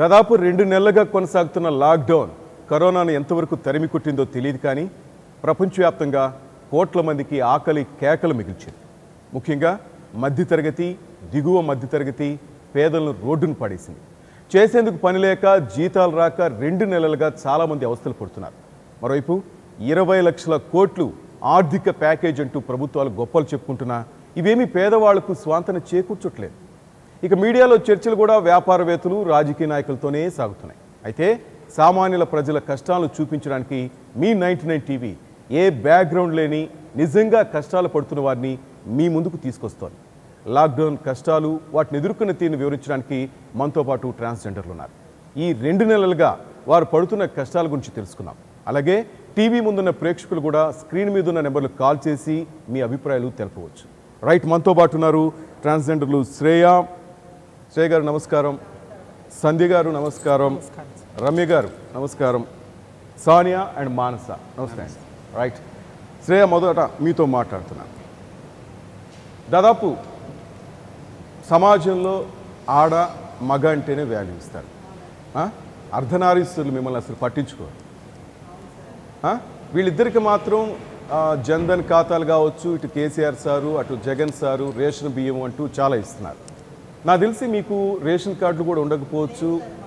దాదాపు రెండు నెలలుగా కొనసాగుతున్న లాక్డౌన్ కరోనాను ఎంతవరకు తరిమి కొట్టిందో తెలియదు కానీ ప్రపంచవ్యాప్తంగా కోట్ల మందికి ఆకలి కేకలు మిగిల్చింది ముఖ్యంగా మధ్యతరగతి దిగువ మధ్యతరగతి పేదలను రోడ్డును పడేసింది చేసేందుకు పని లేక జీతాలు రాక రెండు నెలలుగా చాలామంది అవస్థలు పడుతున్నారు మరోవైపు ఇరవై లక్షల కోట్లు ఆర్థిక ప్యాకేజ్ అంటూ ప్రభుత్వాలు గొప్పలు చెప్పుకుంటున్నా ఇవేమీ పేదవాళ్లకు స్వాంతన చేకూర్చట్లేదు ఇక మీడియాలో చర్చలు కూడా వ్యాపారవేత్తలు రాజకీయ నాయకులతోనే సాగుతున్నాయి అయితే సామాన్యుల ప్రజల కష్టాలను చూపించడానికి మీ నైన్టీ నైన్ టీవీ ఏ బ్యాక్గ్రౌండ్ లేని నిజంగా కష్టాలు పడుతున్న వారిని మీ ముందుకు తీసుకొస్తోంది లాక్డౌన్ కష్టాలు వాటిని ఎదుర్కొన్న తీరును వివరించడానికి మనతో పాటు ట్రాన్స్జెండర్లు ఉన్నారు ఈ రెండు నెలలుగా వారు పడుతున్న కష్టాల గురించి తెలుసుకున్నాం అలాగే టీవీ ముందున్న ప్రేక్షకులు కూడా స్క్రీన్ మీద ఉన్న నెంబర్లు కాల్ చేసి మీ అభిప్రాయాలు తెలపవచ్చు రైట్ మనతో పాటు ఉన్నారు ట్రాన్స్జెండర్లు శ్రేయ శ్రేయ గారు నమస్కారం సంధ్య గారు నమస్కారం రమ్య గారు నమస్కారం సానియా అండ్ మానస నమస్తే అండి రైట్ శ్రేయ మొదట మీతో మాట్లాడుతున్నాను దాదాపు సమాజంలో ఆడ మగ అంటేనే వాల్యూ ఇస్తారు ఆ? అర్ధనారీస్తులు మిమ్మల్ని అసలు పట్టించుకోరు ఆ? వీళ్ళిద్దరికి మాత్రం ఆ, జన్ధన్ ఖాతాలు కావచ్చు ఇటు కేసీఆర్ సారు అటు జగన్ సారు రేషన్ బియ్యం అంటూ చాలా ఇస్తున్నారు నాకు తెలిసి మీకు రేషన్ కార్డులు కూడా ఉండకపోవచ్చు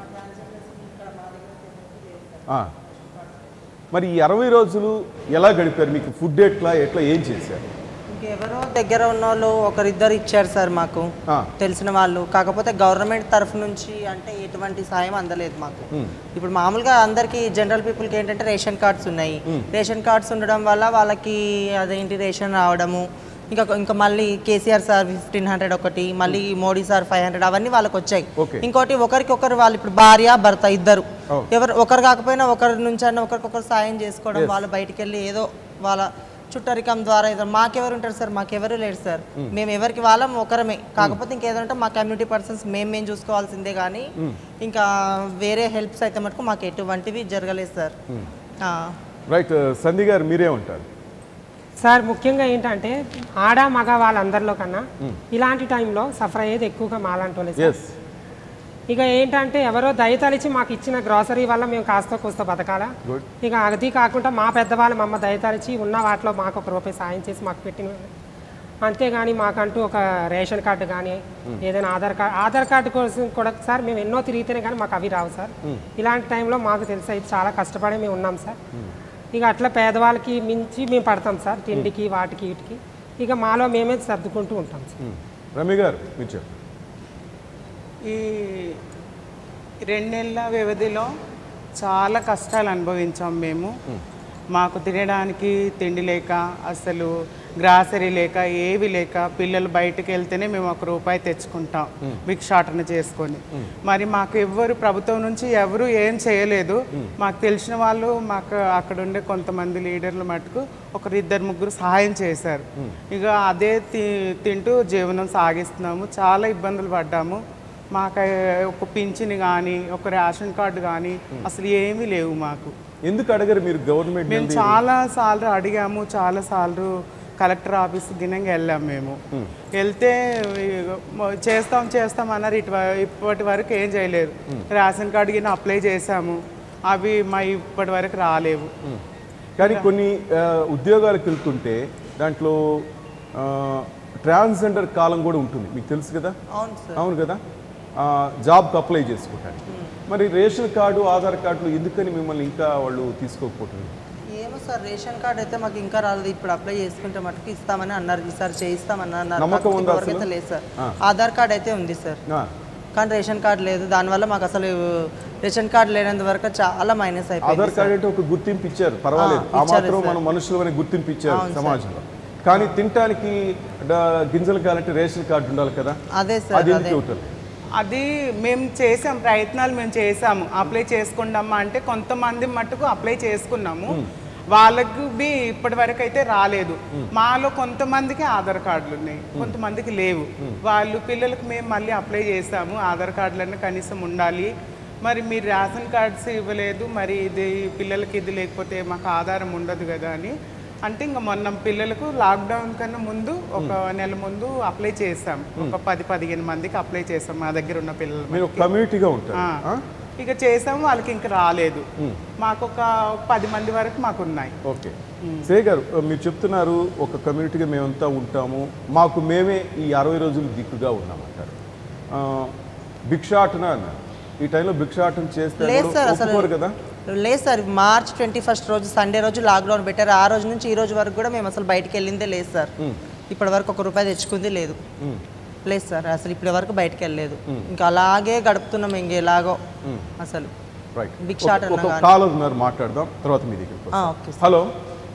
ఆ. మరి ఈ అరవై రోజులు ఎలా గడిపారు మీకు ఫుడ్ ఎట్లా ఎట్లా ఏం చేశారు ఇంకెవరో దగ్గర ఉన్న వాళ్ళు ఒకరిద్దరు ఇచ్చారు సార్ మాకు ఆ. తెలిసిన వాళ్ళు కాకపోతే గవర్నమెంట్ తరఫు నుంచి అంటే ఎటువంటి సాయం అందలేదు మాకు మ్. ఇప్పుడు మామూలుగా అందరికి జనరల్ పీపుల్కి ఏంటంటే రేషన్ కార్డ్స్ ఉన్నాయి రేషన్ కార్డ్స్ ఉండడం వల్ల వాళ్ళకి అదేంటి రేషన్ రావడము ఇంకా ఇంకా మళ్ళీ కేసీఆర్ సార్ ఫిఫ్టీన్ హండ్రెడ్ ఒకటి మళ్ళీ మోడీ సార్ ఫైవ్ హండ్రెడ్ అవన్నీ వాళ్ళకి వచ్చాయి Okay. ఇంకోటి ఒకరికొకరు వాళ్ళు ఇప్పుడు భార్య భర్త ఇద్దరు Oh. ఎవరు ఒకరు కాకపోయినా ఒకరి నుంచి అన్న ఒకరికొకరు సాయం చేసుకోవడం వాళ్ళు బయటికి వెళ్ళి ఏదో వాళ్ళ చుట్టరికం ద్వారా ఏదో మాకెవరు ఉంటారు సార్ మాకెవరు లేరు సార్ మేము ఎవరికి వాళ్ళం ఒకరమే కాకపోతే ఇంకేదంటే మా కమ్యూనిటీ పర్సన్స్ మేము మేము చూసుకోవాల్సిందే కానీ ఇంకా వేరే హెల్ప్స్ అయితే మటుకు మాకు ఎటువంటివి జరగలేదు సార్ ఆ. రైట్ సంధి గారు మీరే ఉంటారు సార్ ముఖ్యంగా ఏంటంటే ఆడ మగ వాళ్ళందరిలో కన్నా ఇలాంటి టైంలో సఫర్ అయ్యేది ఎక్కువగా మాలాంటి వాళ్ళే సార్ ఎస్ ఇక ఏంటంటే ఎవరో దయతలిచి మాకు ఇచ్చిన గ్రాసరీ వల్ల మేము కాస్త కూస్త బతకాలా గుడ్ ఇక అది కాకుండా మా పెద్దవాళ్ళు మమ్మ దయతలిచి ఉన్న వాటిలో మాకు ఒక రూపాయి సాయం చేసి మాకు పెట్టిన అంతేగాని మాకంటూ ఒక రేషన్ కార్డు కానీ ఏదైనా ఆధార్ కార్డు ఆధార్ కార్డు కోసం కూడా సార్ మేము ఎన్నో తిరిగితేనే కానీ మాకు అవి రావు సార్ ఇలాంటి టైంలో మాకు తెలిసి అయితే చాలా కష్టపడి మేము ఉన్నాం సార్ ఇక అట్లా పేదవాళ్ళకి మించి మేము పడతాం సార్ తిండికి వాటికి వీటికి ఇక మాలో మేమే సర్దుకుంటూ ఉంటాం సార్ రమ్య గారు మీరు చెప్పండి ఈ రెండు నెలల వ్యవధిలో చాలా కష్టాలు అనుభవించాం మేము మాకు తినడానికి తిండి లేక అసలు గ్రాసరీ లేక ఏవి లేక పిల్లలు బయటకు వెళ్తేనే మేము ఒక రూపాయి తెచ్చుకుంటాం భిక్షాటన చేసుకొని మరి మాకు ఎవ్వరు ప్రభుత్వం నుంచి ఎవరు ఏం చేయలేదు మాకు తెలిసిన వాళ్ళు మాకు అక్కడ ఉండే కొంతమంది లీడర్లు మటుకు ఒకరిద్దరు ముగ్గురు సహాయం చేశారు ఇక అదే తి- తింటూ జీవనం సాగిస్తున్నాము చాలా ఇబ్బందులు పడ్డాము మాకు ఒక పింఛన్ కానీ ఒక రేషన్ కార్డు కానీ అసలు ఏమీ లేవు మాకు ఎందుకు అడగరు మీరు గవర్నమెంట్ మేము చాలా సార్లు అడిగాము చాలా సార్లు కలెక్టర్ ఆఫీస్ గినంగా వెళ్ళాం మేము వెళ్తే ఇగ మ- చేస్తాం చేస్తాం అన్నారు ఇటు ఇప్పటి వరకు ఏం చేయలేదు రేషన్ కార్డు గిన అప్లై చేశాము అవి మా ఇప్పటి వరకు రాలేవు కానీ కొన్ని ఆ, ఉద్యోగాలకు వెళ్తుంటే దాంట్లో ట్రాన్స్జెండర్ కాలం కూడా ఉంటుంది మీకు తెలుసు కదా అవును సార్ అవును కదా ఆ, జాబ్కి అప్లై చేసుకోవటానికి మరి రేషన్ కార్డు ఆధార్ కార్డులు ఎందుకని మిమ్మల్ని ఇంకా వాళ్ళు తీసుకోకపోతున్నారు ఏమో సార్ రేషన్ కార్డ్ అయితే మాకు ఇంకా రాలేదు ఇప్పుడు అప్లై చేసుకుంటే మటుకు ఇస్తామని అన్నారు ఈసారి చేయిస్తామని అన్నారు నమ్మకం కాకపోతే ఉందా ఇంతవరకు అసలు? అయితే లేదు సార్ ఆ. ఆధార్ కార్డ్ అయితే ఉంది సార్ ఆ, కానీ రేషన్ కార్డ్ లేదు దానివల్ల మాకు అసలు రేషన్ కార్డ్ లేనంత వరకు చాలా మైనస్ ఆధార్ అయిపోయింది కార్డు అంటే ఒక గుర్తింపు ఇచ్చారు పర్వాలేదు ఆ, ఆ ఇచ్చారు మాత్రం సార్. మనం మనుషులు అని గుర్తింపు ఇచ్చారు అవును సార్. సమాజంలో కానీ తినటానికి డ- గింజలు కావాలంటే రేషన్ కార్డు ఉండాలి కదా అదే అది సార్ ఎందుకు అదే ఇవ్వటం లేదు? అది మేము చేసాం ప్రయత్నాలు మేము చేసాము అప్లై చేసుకుందామా అంటే కొంతమంది మట్టుకు అప్లై చేసుకున్నాము వాళ్ళకు బి ఇప్పటి వరకు అయితే రాలేదు మాలో కొంతమందికి ఆధార్ కార్డులు ఉన్నాయి కొంతమందికి లేవు వాళ్ళు పిల్లలకు మేము మళ్ళీ అప్లై చేసాము ఆధార్ కార్డులన్నీ కనీసం ఉండాలి మరి మీరు రేషన్ కార్డ్స్ ఇవ్వలేదు మరి ఇది పిల్లలకి ఇది లేకపోతే మాకు ఆధారం ఉండదు కదా అని అంటే ఇంకా మొన్న పిల్లలకు లాక్డౌన్ కన్నా ముందు ఒక నెల ముందు అప్లై చేసాం ఒక పది పదిహేను మందికి అప్లై చేసాం మా దగ్గర ఉన్న పిల్లలు మీరు ఒక కమ్యూనిటీగా ఉంటారు ఆ. ఆ? ఇక చేసాము వాళ్ళకి ఇంకా రాలేదు మాకు ఒక పది మంది వరకు మాకు ఉన్నాయి ఓకే శ్రేయ గారు మీరు చెప్తున్నారు ఒక కమ్యూనిటీగా మేమంతా ఉంటాము మాకు మేమే ఈ అరవై రోజులు దిక్కుగా ఉన్నామంటారు ఆ, భిక్షాటన అన్నారు ఈ టైంలో భిక్షాటన చేస్తే లేదు సార్ అసలు ఒప్పుకోరు కదా లేదు సార్ మార్చ్ ట్వంటీ ఫస్ట్ రోజు సండే రోజు లాక్డౌన్ పెట్టారు ఆ రోజు నుంచి ఈ రోజు వరకు కూడా మేము అసలు బయటికి వెళ్ళిందే లేదు సార్ ఇప్పటి వరకు ఒక రూపాయి తెచ్చుకుంది లేదు లేదు సార్ అసలు ఇప్పటి వరకు బయటికి వెళ్ళలేదు ఇంకా అలాగే గడుపుతున్నాం ఇంక ఎలాగో అసలు రైట్ భిక్షాటన ఒక కానీ. కాల్ ఉన్నారు మాట్లాడదాం తర్వాత మీ దగ్గరికి ఆ, వస్తాం. Okay sir. Hello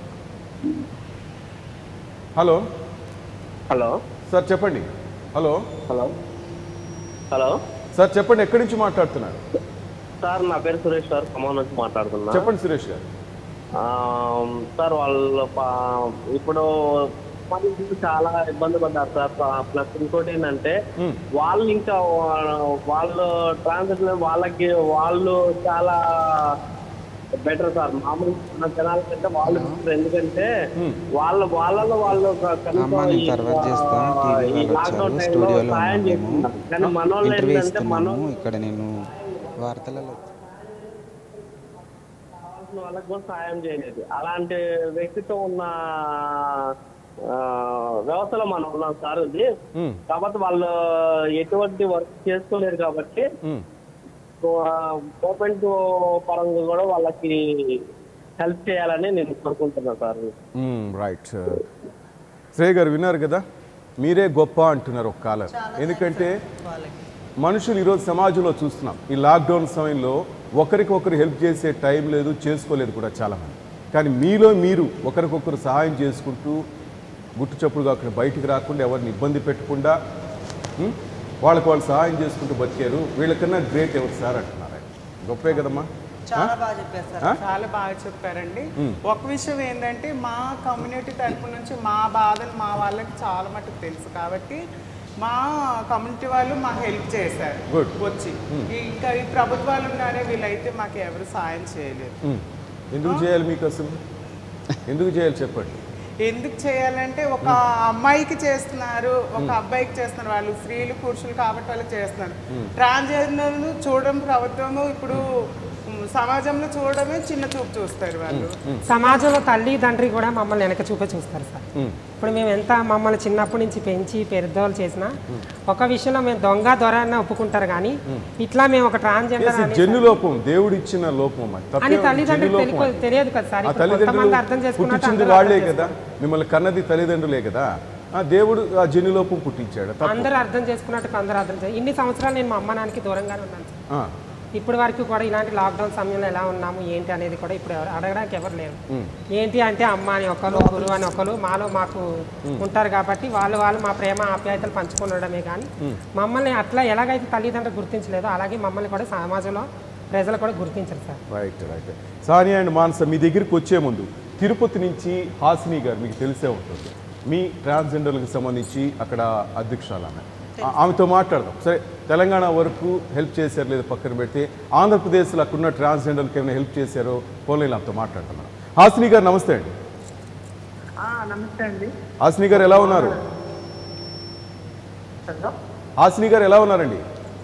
hello hello sir చెప్పండి హలో హలో హలో సార్ చెప్పండి ఎక్కడి నుంచి మాట్లాడుతున్నారు సార్ నా పేరు సురేష్ సార్ ఖమ్మం నుంచి మాట్లాడుతున్నా చెప్పండి సురేష్ గారు ఆ, సార్ వాళ్ళు పా- ఇప్పుడు మరి చాలా ఇబ్బంది పడ్డారు సార్ ప్లస్ ఇంకోటి ఏంటంటే వాళ్ళు ఇంకా వా- వాళ్ళు ట్రాన్సాక్షన్ వాళ్ళకి వాళ్ళు చాలా బెటర్ సార్ మామూలు ఉన్న జనాల కంటే వాళ్ళు better. ఎందుకంటే వాళ్ళ వాళ్ళలో వాళ్ళు ఒక కనీసం అమ్మా, నేను ఈ- తర్వాత చేస్తాను. టీవీ ఈ వాళ్ళు లాక్డౌన్ వచ్చారు. టైంలో స్టూడియోలో సాయం ఉన్నాము. చేస్తున్నారు కానీ మనోళ్ళు ఇంటర్వ్యూ ఏంటంటే మనం ఇస్తున్నాము ఇక్కడ నేను వార్తలలో కావాల్సిన వాళ్ళకి కూడా సాయం చేయలేదు అలాంటి వ్యక్తిత్వం ఉన్న ఆ, వ్యవస్థలో మనం ఉన్నాం సార్ ఇది మ్మ్. కాబట్టి వాళ్ళు ఎటువంటి వర్క్ చేసుకోలేరు కాబట్టి మ్మ్. గవర్నమెంట్ పరంగా కూడా వాళ్ళకి హెల్ప్ చేయాలని నేను కోరుకుంటున్నాను సార్ మ్మ్, రైట్ శ్రేయ గారు విన్నారు కదా మీరే గొప్ప అంటున్నారు ఒక కాలర్ ఎందుకంటే వాళ్ళకి మనుషులు ఈరోజు సమాజంలో చూస్తున్నాం ఈ లాక్డౌన్ సమయంలో ఒకరికొకరు హెల్ప్ చేసే టైం లేదు చేసుకోలేదు కూడా చాలామంది కానీ మీలో మీరు ఒకరికొకరు సహాయం చేసుకుంటూ గుట్టు చప్పుడు కాకుండా బయటికి రాకుండా ఎవరిని ఇబ్బంది పెట్టకుండా ఉం? వాళ్ళకి వాళ్ళు సహాయం చేసుకుంటూ బతికారు వీళ్ళకన్నా గ్రేట్ ఎవరు సార్ అంటున్నారు ఆయన. గొప్పే కదమ్మా చాలా బాగా చెప్పారు సార్ ఆ? చాలా బాగా చెప్పారండి ఒక విషయం ఏంటంటే మా కమ్యూనిటీ తరపు నుంచి మా బాధలు మా వాళ్ళకి చాలా మటుకు తెలుసు కాబట్టి మా కమ్యూనిటీ వాళ్ళు మాకు హెల్ప్ చేశారు Good. వచ్చి ఇంకా ఈ ప్రభుత్వాలు ఉన్నారే వీళ్ళైతే మాకు ఎవరు సాయం చేయలేదు ఉం. ఎందుకు చేయాలి మీకు అసలు ఎందుకు చేయాలి చెప్పండి ఎందుకు చేయాలంటే ఒక అమ్మాయికి చేస్తున్నారు ఒక అబ్బాయికి చేస్తున్నారు వాళ్ళు స్త్రీలు పురుషులు కాబట్టి వాళ్ళకి చేస్తున్నారు ట్రాన్స్జెండర్లు చూడడం ప్రభుత్వము ఇప్పుడు ఉమ్, సమాజంలో చూడడమే చిన్న చూపు చూస్తారు వాళ్ళు సమాజంలో తల్లి తండ్రి కూడా మమ్మల్ని వెనక చూపే చూస్తారు సార్ ఉం. ఇప్పుడు మేము ఎంత మమ్మల్ని చిన్నప్పటి నుంచి పెంచి పెద్దవాళ్ళు చేసినా ఒక విషయంలో మేము దొంగ దొర అన్న ఒప్పుకుంటారు కానీ ఇట్లా మేము ఒక ట్రాన్స్జెండర్ Yes, అని జన్యు లోపం దేవుడు ఇచ్చిన లోపం అమ్మా. అని తప్పేం- తల్లిదండ్రులకు జన్యు లోపం తెలియదు అది. తెలియదు కదా సార్ ఆ ఇప్పుడు కొంతమంది అర్థం తల్లిదండ్రులు చేసుకున్నట్టు పుట్టించింది అందరూ వాళ్లే అర్థం కదా మిమ్మల్ని కన్నది తల్లిదండ్రులే కదా ఆ దేవుడు ఆ జన్యులోపం పుట్టించాడు తప్పు అందరూ అర్థం చేసుకున్నట్టు అందరూ అర్థం చేయాలి ఇన్ని సంవత్సరాలు నేను మా అమ్మ నాన్నకి దూరంగానే ఉన్నాను సార్ ఆ, ఇప్పటి వరకు కూడా ఇలాంటి లాక్డౌన్ సమయంలో ఎలా ఉన్నాము ఏంటి అనేది కూడా ఇప్పుడు ఎవరు అడగడానికి ఎవరు లేరు ఏంటి అంటే అమ్మ అని ఒకరు గురువు అని ఒకరు మాలో మాకు ఉంటారు కాబట్టి వాళ్ళు వాళ్ళు మా ప్రేమ ఆప్యాయతలు పంచుకుండడమే కానీ మమ్మల్ని అట్లా ఎలాగైతే తల్లిదండ్రులు గుర్తించలేదో అలాగే మమ్మల్ని కూడా సమాజంలో ప్రజలు కూడా గుర్తించరు sir right right Sania and Manasa మీ దగ్గరికి వచ్చే ముందు తిరుపతి నుంచి హాసిని గారు మీకు తెలిసే ఉంటుంది మీ ట్రాన్స్జెండర్లకు సంబంధించి అక్కడ అధ్యక్షురాలు ఆమె ఆ- ఆమెతో మాట్లాడదాం సరే తెలంగాణ వరకు హెల్ప్ చేశారు లేదా పక్కన పెడితే ఆంధ్రప్రదేశ్లో అక్కడున్న ట్రాన్స్జెండర్లకు ఏమైనా హెల్ప్ చేశారో ఫోన్లైన్ ఆమెతో మాట్లాడతాం మనం హాసిని గారు నమస్తే అండి నమస్తే అండి హాసిని గారు ఎలా ఉన్నారు హలో హాసిని గారు ఎలా ఉన్నారండి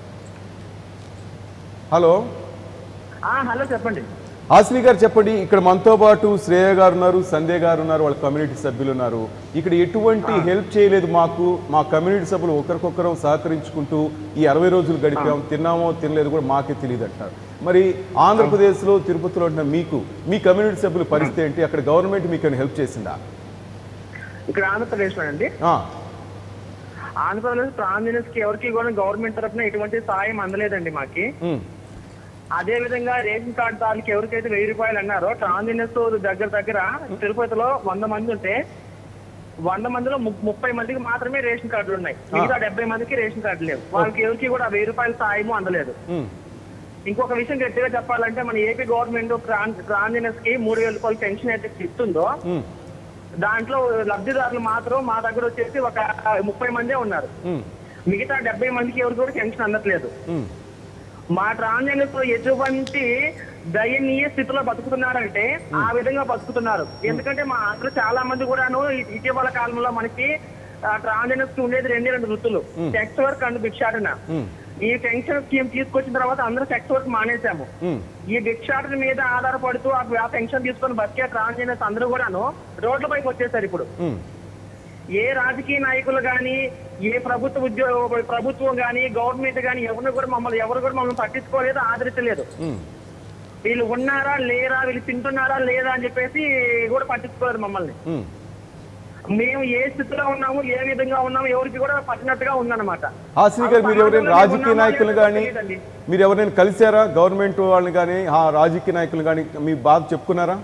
హలో ఆ, హలో చెప్పండి హాసిని గారు చెప్పండి ఇక్కడ మనతో పాటు శ్రేయ గారు ఉన్నారు సంధ్య గారు ఉన్నారు వాళ్ళ కమ్యూనిటీ సభ్యులు ఉన్నారు ఇక్కడ ఎటువంటి హెల్ప్ చేయలేదు మాకు మా కమ్యూనిటీ సభ్యులు ఒకరికొకరం సహకరించుకుంటూ ఈ అరవై రోజులు గడిపాం తిన్నామో తినలేదు కూడా మాకే తెలియదు అంటారు మరి ఆంధ్రప్రదేశ్లో తిరుపతిలో ఉంటున్న మీకు మీ కమ్యూనిటీ సభ్యుల పరిస్థితి ఏంటి అక్కడ గవర్నమెంట్ మీకు హెల్ప్ చేసిందా ఇక్కడ ఆంధ్రప్రదేశ్లో అండి ఆ, ఆంధ్రప్రదేశ్ ట్రాన్స్జెండర్స్ కి ఎవరికి కూడా గవర్నమెంట్ తరఫున ఎటువంటి సాయం అందలేదండి మాకి ఉమ్, అదే విధంగా రేషన్ కార్డు దానికి ఎవరికైతే వెయ్యి రూపాయలు అన్నారో ట్రాన్స్జెండర్స్ దగ్గర దగ్గర తిరుపతిలో వంద మంది ఉంటే వంద మందిలో ము- ముప్పై మందికి మాత్రమే రేషన్ కార్డులు ఉన్నాయి మిగతా డెబ్బై మందికి రేషన్ కార్డు లేవు వాళ్ళకి ఎవరికి కూడా వెయ్యి రూపాయల సాయము అందలేదు ఉమ్, ఇంకొక విషయం గట్టిగా చెప్పాలంటే మన ఏపీ గవర్నమెంట్ ట్రాన్స్జెండర్స్ కి మూడు వేల రూపాయలు పెన్షన్ అయితే ఇస్తుందో ఉమ్, దాంట్లో లబ్ధిదారులు మాత్రం మా దగ్గర వచ్చేసి ఒక ముప్పై మందే ఉన్నారు ఉమ్, మిగతా డెబ్బై మందికి ఎవరికి కూడా పెన్షన్ అందట్లేదు ఉమ్, మా ట్రాన్స్జెండర్స్ ఎటువంటి దయనీయ స్థితిలో బతుకుతున్నారంటే ఆ విధంగా బతుకుతున్నారు ఎందుకంటే మా ఆంధ్ర చాలా మంది కూడాను ఇ- ఇటీవల కాలంలో మనకి ట్రాన్స్జెండర్స్ కి ఉండేది రెండే రెండు వృత్తులు సెక్స్ వర్క్ అండ్ భిక్షాటన ఈ పెన్షన్ స్కీమ్ తీసుకొచ్చిన తర్వాత అందరూ సెక్స్ వర్క్ మానేశాము ఉమ్, ఈ భిక్షాటన మీద ఆధారపడుతూ ఆ ఆ పెన్షన్ తీసుకొని బతికే ట్రాన్స్జెండర్స్ అందరూ కూడాను రోడ్లపైకి వచ్చేసారు ఇప్పుడు ఉమ్, ఏ రాజకీయ నాయకులు గాని ఏ ప్రభుత్వ ఉద్యోగ ప్రభుత్వం గాని గవర్నమెంట్ గాని ఎవరిని కూడా మమ్మల్ని ఎవరు కూడా మమ్మల్ని పట్టించుకోలేదు ఆదరించలేదు ఉమ్. వీళ్ళు ఉన్నారా లేరా వీళ్ళు తింటున్నారా లేదా అని చెప్పేసి కూడా పట్టించుకోలేదు మమ్మల్ని ఉమ్. మేము ఏ స్థితిలో ఉన్నాము ఏ విధంగా ఉన్నాము ఎవరికి కూడా పట్టినట్టుగా ఉందన్నమాట హాసిని గారు మీరు ఎవరైనా రాజకీయ నాయకులు కానీ మీరు ఎవరైనా కలిశారా గవర్నమెంట్ వాళ్ళని కానీ ఆ రాజకీయ నాయకులు కానీ మీ బాధ చెప్పుకున్నారా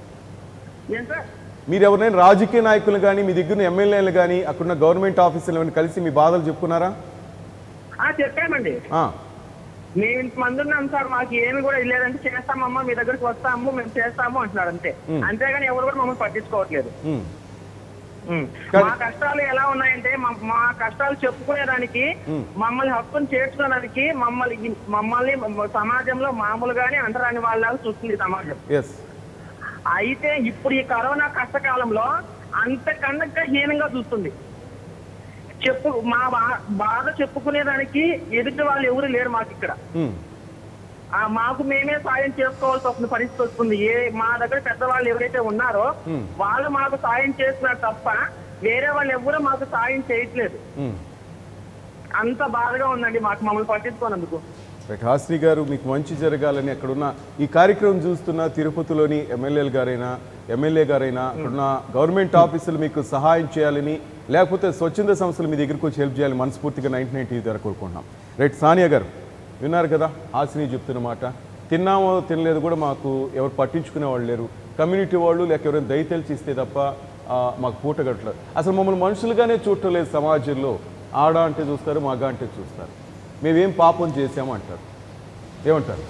ఏం సార్ మీరు ఎవరైనా రాజకీయ నాయకులు కానీ మీ దగ్గర ఎమ్మెల్యేలు కానీ అక్కడున్న గవర్నమెంట్ ఆఫీసులు కలిసి మీ బాధలు చెప్పుకున్నారా ఆ చెప్పామండి ఆ, మేము ఇంతమంది ఉన్నాం సార్ మాకు ఏమి కూడా లేదంటే చేస్తామమ్మా మీ దగ్గరికి వస్తాము మేము చేస్తాము అంటున్నారు అంతే అంతేగాని ఎవరు కూడా మమ్మల్ని పట్టించుకోవట్లేదు ఉమ్, ఉమ్. కానీ- మా కష్టాలు ఎలా ఉన్నాయంటే మా- మా కష్టాలు చెప్పుకునేదానికి మమ్మల్ని హక్కును చేర్చుకోవడానికి మమ్మల్ని మమ్మల్ని మ- సమాజంలో మామూలుగానే అంటరాని వాళ్ళలాగా చూస్తుంది ఈ సమాజం ఎస్ అయితే ఇప్పుడు ఈ కరోనా కష్టకాలంలో అంతకన్నా హీనంగా చూస్తుంది చెప్పు మా బా- బాధ చెప్పుకునేదానికి ఎదుటి వాళ్ళు ఎవరు లేరు మాకు ఇక్కడ ఉమ్, ఆ మాకు మేమే సాయం చేసుకోవాల్సి వస్తుంది పరిస్థితి వస్తుంది ఏ మా దగ్గర పెద్దవాళ్ళు ఎవరైతే ఉన్నారో వాళ్ళు మాకు సాయం చేస్తున్నారు తప్ప వేరే వాళ్ళు ఎవరు మాకు సాయం చేయట్లేదు ఉమ్. అంత బాధగా ఉందండి మాకు మమ్మల్ని పట్టించుకోనందుకు రైట్ హాస్ని గారు మీకు మంచి జరగాలని అక్కడున్న ఈ కార్యక్రమం చూస్తున్న తిరుపతిలోని ఎమ్మెల్యేలు గారైనా ఎమ్మెల్యే గారైనా అక్కడున్న గవర్నమెంట్ ఆఫీసులు మీకు సహాయం చేయాలని లేకపోతే స్వచ్ఛంద సంస్థలు మీ దగ్గరికి వచ్చి హెల్ప్ చేయాలని మనస్ఫూర్తిగా నైన్టీ నైన్ టీవీ ద్వారా కోరుకుంటున్నాం రైట్ సానియా గారు విన్నారు కదా హాసిని చెప్తున్న మాట తిన్నామో తినలేదు కూడా మాకు ఎవరు పట్టించుకునే వాళ్ళు లేరు కమ్యూనిటీ వాళ్ళు లేక ఎవరైనా దయ తెలిసి ఇస్తే తప్ప ఆ, మాకు పూట గట్లేదు అసలు మమ్మల్ని మనుషులుగానే చూడటం లేదు సమాజంలో ఆడ అంటే చూస్తారు మగ అంటే చూస్తారు మేమేం పాపం చేసాము అంటారు ఏమంటారు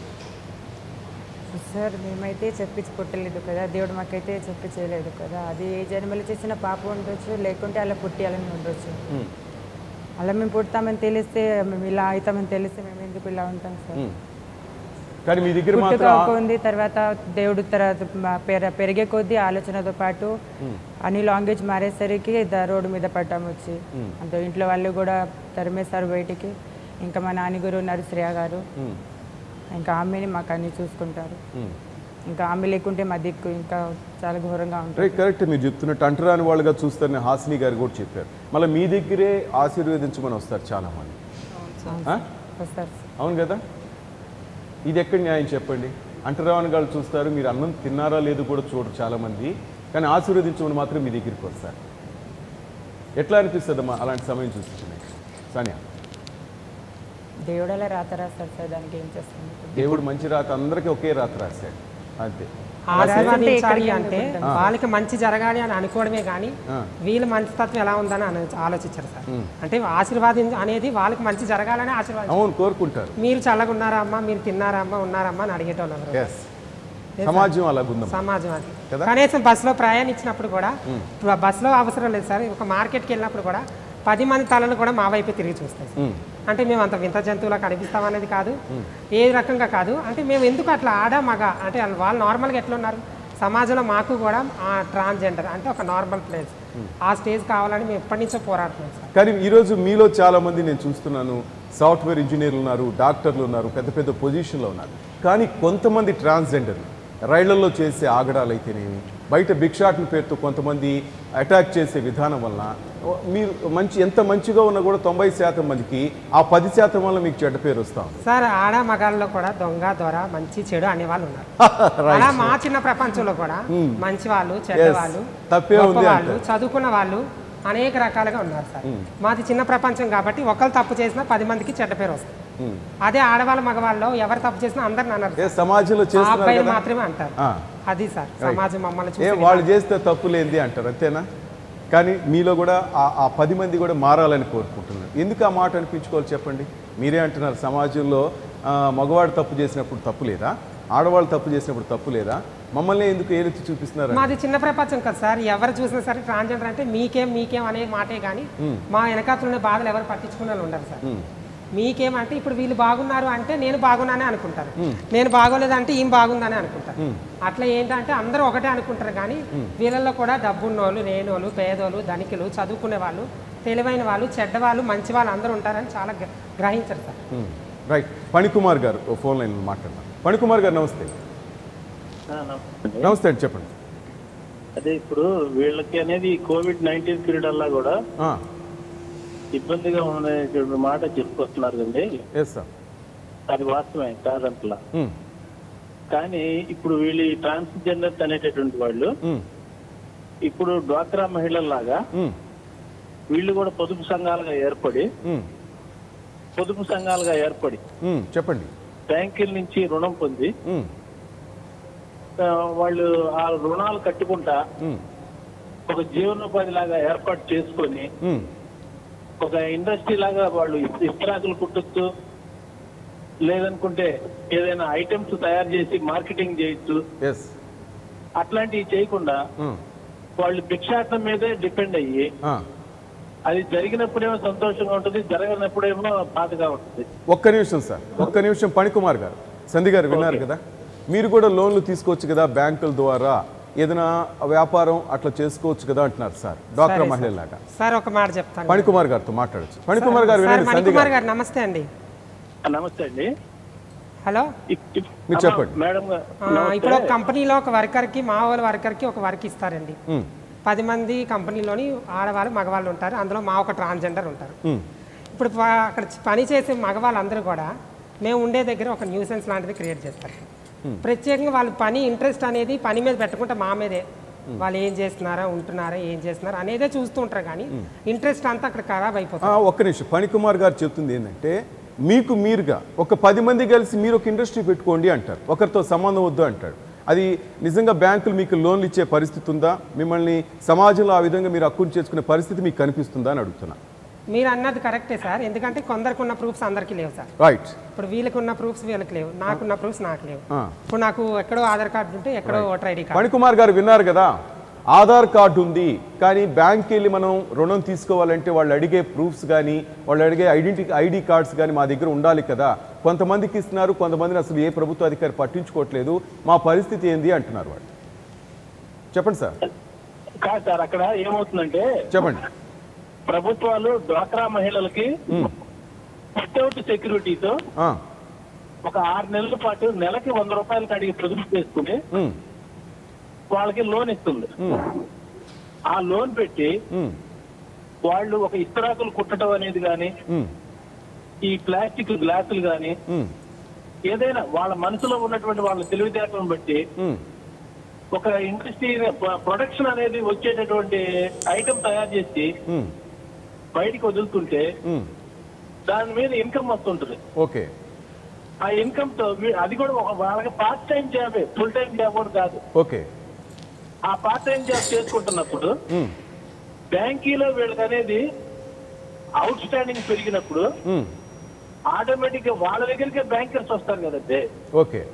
సార్ మేమైతే చెప్పించి పుట్టలేదు కదా దేవుడు మాకైతే చెప్పి చేయలేదు కదా అది ఏ జన్మలో చేసిన పాపం ఉండొచ్చు లేకుంటే అలా పుట్టియాలని ఉండొచ్చు అలా మేము పుడతామని తెలిస్తే మేము ఇలా అవుతామని తెలిస్తే మేము ఎందుకు ఇలా ఉంటాం సార్ ఉమ్. కానీ మీ దగ్గర పుట్టుక మాత్రం ఒక ఉంది తర్వాత దేవుడు తర్వాత మా పెర పెరిగే కొద్దీ ఆలోచనతో పాటు అన్ని లాంగ్వేజ్ మారేసరికి ద- రోడ్డు మీద పడ్డాము వచ్చి అంత ఇంట్లో వాళ్ళు కూడా తరిమేశారు బయటికి ఇంకా మా నాన్నగారు ఉన్నారు శ్రేయ గారు ఉమ్, ఇంకా ఆమెని మాకు అన్ని చూసుకుంటారు ఉమ్. ఇంకా ఆమె లేకుంటే మా దిక్కు ఇంకా చాలా ఘోరంగా ఉంటుంది రైట్ కరెక్ట్ మీరు చెప్తున్నట్టు అంటరాని వాళ్ళుగా చూస్తారని హాసిని గారు కూడా చెప్పారు మళ్ళీ మీ దగ్గరే ఆశీర్వదించమని వస్తారు చాలా మంది ఆ? వస్తారు అవును కదా ఇది ఎక్కడ న్యాయం చెప్పండి అంటరాని వాళ్ళు చూస్తారు మీరు అన్నం తిన్నారా లేదు కూడా చూడరు చాలా మంది కానీ ఆశీర్వదించమని మాత్రం మీ దగ్గరికి వస్తారు ఎట్లా అనిపిస్తుందమ్మా అలాంటి సమయం చూస్తున్నాయి సానియా దేవుడు అలా రాత రాస్తారు సార్ దానికి ఏం చేస్తాం దేవుడు మంచి రాత అందరికీ ఒకే రాత రాశాడు అంతే ఆశీర్వదించాలి అంటే వాళ్ళకి మంచి జరగాలి అని అనుకోవడమే కానీ ఆ. వీళ్ళ మంచితత్వం ఎలా ఉందని అని ఆలోచించారు సార్ అంటే ఆశీర్వాదం అనేది వాళ్ళకి మంచి జరగాలని ఆశీర్వాదం అవును కోరుకుంటారు మీరు చల్లగా ఉన్నారా అమ్మా మీరు తిన్నారా అమ్మా ఉన్నారమ్మా అని అడిగేటోళ్ళు ఎవరు? ఎస్ సమాజం అలాగుందమ్మా సమాజం అది కదా? కనీసం బస్సులో ప్రయాణించినప్పుడు కూడా ఇప్పుడు ఆ బస్సులో అవసరం లేదు సార్ ఒక మార్కెట్కి వెళ్ళినప్పుడు కూడా పది మంది తలలు కూడా మా వైపు తిరిగి చూస్తాయి సార్. ఉమ్. అంటే మేము అంత వింత జంతువులా కనిపిస్తాం అనేది కాదు ఏ రకంగా కాదు అంటే మేము ఎందుకు అట్లా ఆడ మగ అంటే వాళ్ళు నార్మల్గా ఎట్లా ఉన్నారు సమాజంలో మాకు కూడా ఆ ట్రాన్స్జెండర్ అంటే ఒక నార్మల్ ప్లేస్ ఆ స్టేజ్ కావాలని మేము ఎప్పటి నుంచో పోరాడుతున్నాం సార్ కానీ ఈరోజు మీలో చాలా మంది నేను చూస్తున్నాను సాఫ్ట్వేర్ ఇంజనీర్లు ఉన్నారు డాక్టర్లు ఉన్నారు పెద్ద పెద్ద పొజిషన్లో ఉన్నారు కానీ కొంతమంది ట్రాన్స్జెండర్లు రైళ్లలో చేసే ఆగడాలు అయితేనేమి బయట భిక్షాటన పేరుతో కొంతమంది అటాక్ చేసే విధానం వలన ఓ- మీరు మంచి ఎంత మంచిగా ఉన్నా కూడా తొంభై శాతం మందికి ఆ పది శాతం వల్ల మీకు చెడ్డ పేరు వస్తా ఉంది సార్ ఆడ మగాళ్ళలో కూడా దొంగ దొర మంచి చెడు అనే వాళ్ళు ఉన్నారు Right. అలా మా చిన్న ప్రపంచంలో కూడా మంచి వాళ్ళు చెడ్డ Yes. వాళ్ళు తప్పే గొప్ప ఉంది వాళ్ళు అంటారు. చదువుకున్న వాళ్ళు అనేక రకాలుగా ఉన్నారు సార్ మాది చిన్న ప్రపంచం కాబట్టి ఒకరు తప్పు చేసినా పది మందికి చెడ్డ పేరు వస్తుంది అదే ఆడవాళ్ళు మగవాళ్ళు ఎవరు తప్పు చేసినా అందరిని అన్నారు ఏ సమాజంలో ఆ చేస్తున్నారు అబ్బాయిలు కదా మాత్రమే అంటారు ఆ. అది సార్ సమాజం మమ్మల్ని ఏ చూసి వాళ్ళు చేస్తే తప్పు లేనిది అంటారు అంతేనా కానీ మీలో కూడా ఆ ఆ పది మంది కూడా మారాలని కోరుకుంటున్నారు ఎందుకు ఆ మాట అనిపించుకోవాలి చెప్పండి మీరే అంటున్నారు సమాజంలో ఆ, మగవాడు తప్పు చేసినప్పుడు తప్పు లేదా ఆడవాళ్ళు తప్పు చేసినప్పుడు తప్పు లేదా మమ్మల్ని ఎందుకు ఏలెత్తి చూపిస్తున్నారు మాది చిన్న ప్రపంచం కదా సార్ ఎవరు చూసినా సరే ట్రాన్స్జెండర్ అంటే మీకేం మీకేం అనే మాటే కానీ మా వెనకాతలున్న బాధలు ఎవరు పట్టించుకునే వాళ్ళు ఉండరు సార్ మీకేమంటే ఇప్పుడు వీళ్ళు బాగున్నారు అంటే నేను బాగున్నానే అనుకుంటారు నేను బాగోలేదంటే ఈమె బాగుందని అనుకుంటారు అట్లా ఏంటంటే అందరూ ఒకటే అనుకుంటారు కానీ వీళ్ళల్లో కూడా డబ్బున్నోళ్ళు లేనోళ్ళు పేదోళ్ళు ధనికులు చదువుకునే వాళ్ళు తెలివైన వాళ్ళు చెడ్డ వాళ్ళు మంచి వాళ్ళు అందరూ ఉంటారని చాలా గ్ర- గ్రహించరు సార్ ఉమ్, రైట్ ఫణికుమార్ గారు ఓ ఫోన్ లైన్ మాట్లాడదాం ఫణికుమార్ గారు నమస్తే నమస్తే అండి చెప్పండి అదే ఇప్పుడు వీళ్ళకి అనేది కోవిడ్ నైన్టీన్ పీరియడ్ అలా కూడా ఆ, ఇబ్బందిగా ఉండే మాట చెప్పుకొస్తున్నారు కండి ఎస్ సార్ అది వాస్తవమే కాదంటలా ఉమ్, కానీ ఇప్పుడు వీళ్ళు ట్రాన్స్జెండర్స్ అనేటటువంటి వాళ్ళు ఉమ్, ఇప్పుడు డ్వాక్రా మహిళల్లాగా ఉమ్, వీళ్ళు కూడా పొదుపు సంఘాలుగా ఏర్పడి ఉమ్, పొదుపు సంఘాలుగా ఏర్పడి ఉమ్, చెప్పండి బ్యాంకుల నుంచి రుణం పొంది ఉమ్, ఆ, వాళ్ళు ఆ రుణాలు కట్టుకుంటా ఉమ్, ఒక జీవనోపాధి లాగా ఏర్పాటు చేసుకొని ఉమ్, ఒక ఇండస్ట్రీ లాగా వాళ్ళు ఇస్త్రాకులు కుట్టొచ్చు లేదనుకుంటే ఏదైనా ఐటమ్స్ తయారు చేసి మార్కెటింగ్ చేయొచ్చు ఎస్ అట్లాంటివి చేయకుండా ఉమ్, వాళ్ళు భిక్షాటం మీదే డిపెండ్ అయ్యి ఆ. అది జరిగినప్పుడేమో సంతోషంగా ఉంటుంది జరగనప్పుడేమో బాధగా ఉంటుంది ఒక్క నిమిషం సార్ ఒక్క నిమిషం పణికుమార్ గారు సంధి గారు విన్నారు కదా మీరు కూడా లోన్లు తీసుకోవచ్చు కదా బ్యాంకుల ద్వారా ఏదైనా వ్యాపారం అట్లా చేసుకోవచ్చు కదా అంటున్నారు సార్ డాక్టర్ సరే, మహిళలాగా సార్ ఒక మాట చెప్తాను పణికుమార్ గారితో మాట్లాడచ్చు పణికుమార్ గారు సార్ వినండి సంధి మణికుమార్ గారు గారు నమస్తే అండి నమస్తే అండి హలో ఇప్- ఇప్- మీరు అమ్మా, చెప్పండి. మేడం గా- ఆ, నమస్తే. ఇప్పుడు ఒక కంపెనీలో ఒక వర్కర్కి మా వాళ్ళ వర్కర్కి ఒక వర్క్ ఇస్తారండి ఉమ్, పది మంది కంపెనీలోని ఆడవాళ్ళు మగవాళ్ళు ఉంటారు అందులో మా ఒక ట్రాన్స్జెండర్ ఉంటారు ఉమ్, ఇప్పుడు ప- అక్కడ పని చేసే మగవాళ్ళందరూ కూడా మేము ఉండే దగ్గర ఒక న్యూసెన్స్ లాంటిది క్రియేట్ చేస్తారు ప్రత్యేకంగా వాళ్ళ పని ఇంట్రెస్ట్ అనేది పని మీద పెట్టుకుంటే మా మీదే వాళ్ళు ఏం చేస్తున్నారా ఉంటున్నారా ఏం చేస్తున్నారా అనేదే చూస్తూ ఉంటారు కానీ ఇంట్రెస్ట్ అంతా అక్కడ ఖరాబ్ అయిపోతుంది ఆ, ఒక్క నిమిషం పణికుమార్ గారు చెప్తుంది ఏంటంటే మీకు మీరుగా ఒక పది మంది కలిసి మీరు ఒక ఇండస్ట్రీ పెట్టుకోండి అంటారు ఒకరితో సంబంధం వద్దు అంటాడు అది నిజంగా బ్యాంకులు మీకు లోన్లు ఇచ్చే పరిస్థితి ఉందా మిమ్మల్ని సమాజంలో ఆ విధంగా మీరు అక్కును చేసుకునే పరిస్థితి మీకు కనిపిస్తుందా అని అడుగుతున్నా మీరు అన్నది కరెక్టే సార్ ఎందుకంటే కొందరికి ఉన్న ప్రూఫ్స్ అందరికీ లేవు సార్ రైట్ ఇప్పుడు వీళ్ళకి ఉన్న ప్రూఫ్స్ వీళ్ళకి లేవు నాకున్న ప్రూఫ్స్ నాకు లేవు ఆ. ఇప్పుడు నాకు ఎక్కడో ఆధార్ కార్డు ఉంటే ఎక్కడో ఓటర్ ఐడి కార్డు మణికుమార్ గారు విన్నారు కదా ఆధార్ కార్డు ఉంది కానీ బ్యాంక్కి వెళ్ళి మనం రుణం తీసుకోవాలంటే వాళ్ళు అడిగే ప్రూఫ్స్ కానీ వాళ్ళు అడిగే ఐడెంటి ఐడి కార్డ్స్ కానీ మా దగ్గర ఉండాలి కదా కొంతమందికి ఇస్తున్నారు కొంతమందిని అసలు ఏ ప్రభుత్వ అధికారి పట్టించుకోవట్లేదు మా పరిస్థితి ఏంది అంటున్నారు వాళ్ళు చెప్పండి సార్ కాదు సార్ అక్కడ ఏమవుతుందంటే చెప్పండి ప్రభుత్వాలు డ్వాక్రా మహిళలకి వితౌట్ సెక్యూరిటీతో ఆ, ఒక ఆరు నెలల పాటు నెలకి వంద రూపాయలకి అడిగి పొదుపు చేసుకుని ఉమ్, వాళ్ళకి లోన్ ఇస్తుంది ఉమ్, ఆ లోన్ పెట్టి ఉమ్, వాళ్ళు ఒక ఇస్తరాకులు కుట్టడం అనేది కానీ ఉమ్, ఈ ప్లాస్టిక్ గ్లాసులు కానీ ఉమ్, ఏదైనా వాళ్ళ మనసులో ఉన్నటువంటి వాళ్ళ తెలివితేటలను బట్టి ఉమ్, ఒక ఇండస్ట్రీ ప్రొడక్షన్ అనేది వచ్చేటటువంటి ఐటమ్ తయారు చేసి ఉమ్, బయటికి వదులుతుంటే ఉమ్. దాని మీద ఇన్కమ్ వస్తుంటుంది ఓకే ఆ ఇన్కమ్ తో వీ- అది కూడా ఒక వాళ్ళకి part time job full time job కూడా కాదు ఓకే ఆ పార్ట్ టైం జాబ్ చేసుకుంటున్నప్పుడు ఉమ్, బ్యాంకీలో వీళ్ళకి అనేది అవుట్ స్టాండింగ్ పెరిగినప్పుడు ఉమ్, ఆటోమేటిక్ గా వాళ్ళ దగ్గరికే బ్యాంకర్స్ వస్తారు కదండి ఓకే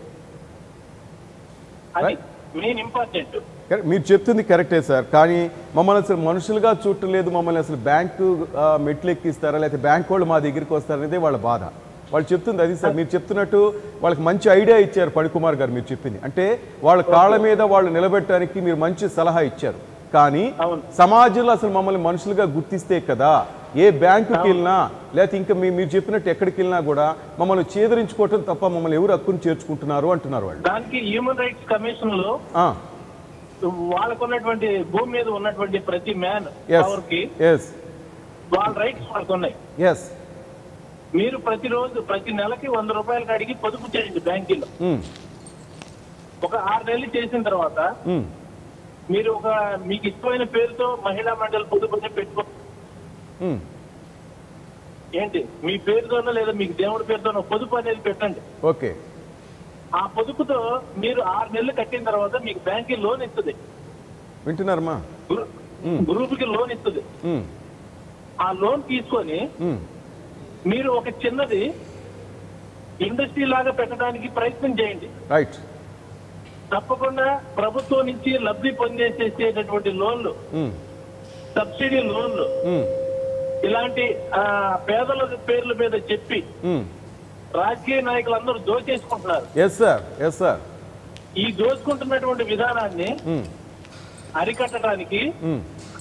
అది మెయిన్ ఇంపార్టెంట్ కరెక్ట్. మీరు చెప్తుంది కరెక్టే సార్ కానీ మమ్మల్ని అసలు మనుషులుగా చూడటం లేదు మమ్మల్ని అసలు బ్యాంకు ఆ, మెట్లు ఎక్కిస్తారా లేకపోతే బ్యాంక్ వాళ్ళు మా దగ్గరికి వస్తారనేదే వాళ్ళ బాధ వాళ్ళు చెప్తుంది అది సార్ మీరు చెప్తున్నట్టు వాళ్ళకి మంచి ఐడియా ఇచ్చారు పణికుమార్ గారు మీరు చెప్పింది అంటే వాళ్ళ కాళ్ళ మీద వాళ్ళు నిలబెట్టడానికి మీరు మంచి సలహా ఇచ్చారు కానీ అవును. సమాజంలో అసలు మమ్మల్ని మనుషులుగా గుర్తిస్తే కదా ఏ బ్యాంకుకి వెళ్ళినా లేకపోతే ఇంకా మీ మీరు చెప్పినట్టు ఎక్కడికి వెళ్ళినా కూడా మమ్మల్ని చేదరించుకోవటం తప్ప మమ్మల్ని ఎవరు హక్కును చేర్చుకుంటున్నారు అంటున్నారు వాళ్ళు దానికి హ్యూమన్ రైట్స్ కమిషన్ లో ఆ, వాళ్ళకు ఉన్నటువంటి భూమి మీద ఉన్నటువంటి ప్రతి మ్యాన్ ఎస్ పవర్ కి ఎస్ వాళ్ళ రైట్స్ వాళ్ళకు ఉన్నాయి ఎస్ మీరు ప్రతిరోజు ప్రతి నెలకి వంద రూపాయలకి అడిగి పొదుపు చేయండి బ్యాంకీలో ఉమ్, ఒక ఆరు నెలలు చేసిన తర్వాత ఉమ్, మీరు ఒక మీకు ఇష్టమైన పేరుతో మహిళా మండలి పొదుపు అని పెట్టుకో ఉమ్. ఏంటి మీ పేరుతోనో లేదా మీకు దేవుడి పేరుతోనో పొదుపు అనేది పెట్టండి ఓకే ఆ పొదుపుతో మీరు ఆరు నెలలు కట్టిన తర్వాత మీకు బ్యాంక్ లోన్ ఇస్తుంది వింటున్నారమ్మా గ్రూ- గ్రూప్ కి లోన్ ఇస్తుంది ఉమ్, ఆ లోన్ తీసుకొని ఉమ్, మీరు ఒక చిన్నది ఇండస్ట్రీ లాగా పెట్టడానికి ప్రయత్నం చేయండి రైట్ తప్పకుండా ప్రభుత్వం నుంచి లబ్ధి పొందేసేసేటటువంటి లోన్లు ఉమ్, సబ్సిడీ లోన్లు ఉమ్, ఇలాంటి ఆ, పేదల పేర్ల మీద చెప్పి ఉమ్. రాజకీయ నాయకులందరూ దోచేసుకుంటున్నారు ఎస్ సార్ ఎస్ సార్ ఈ దోచుకుంటున్నటువంటి విధానాన్ని ఉమ్, అరికట్టడానికి ఉమ్,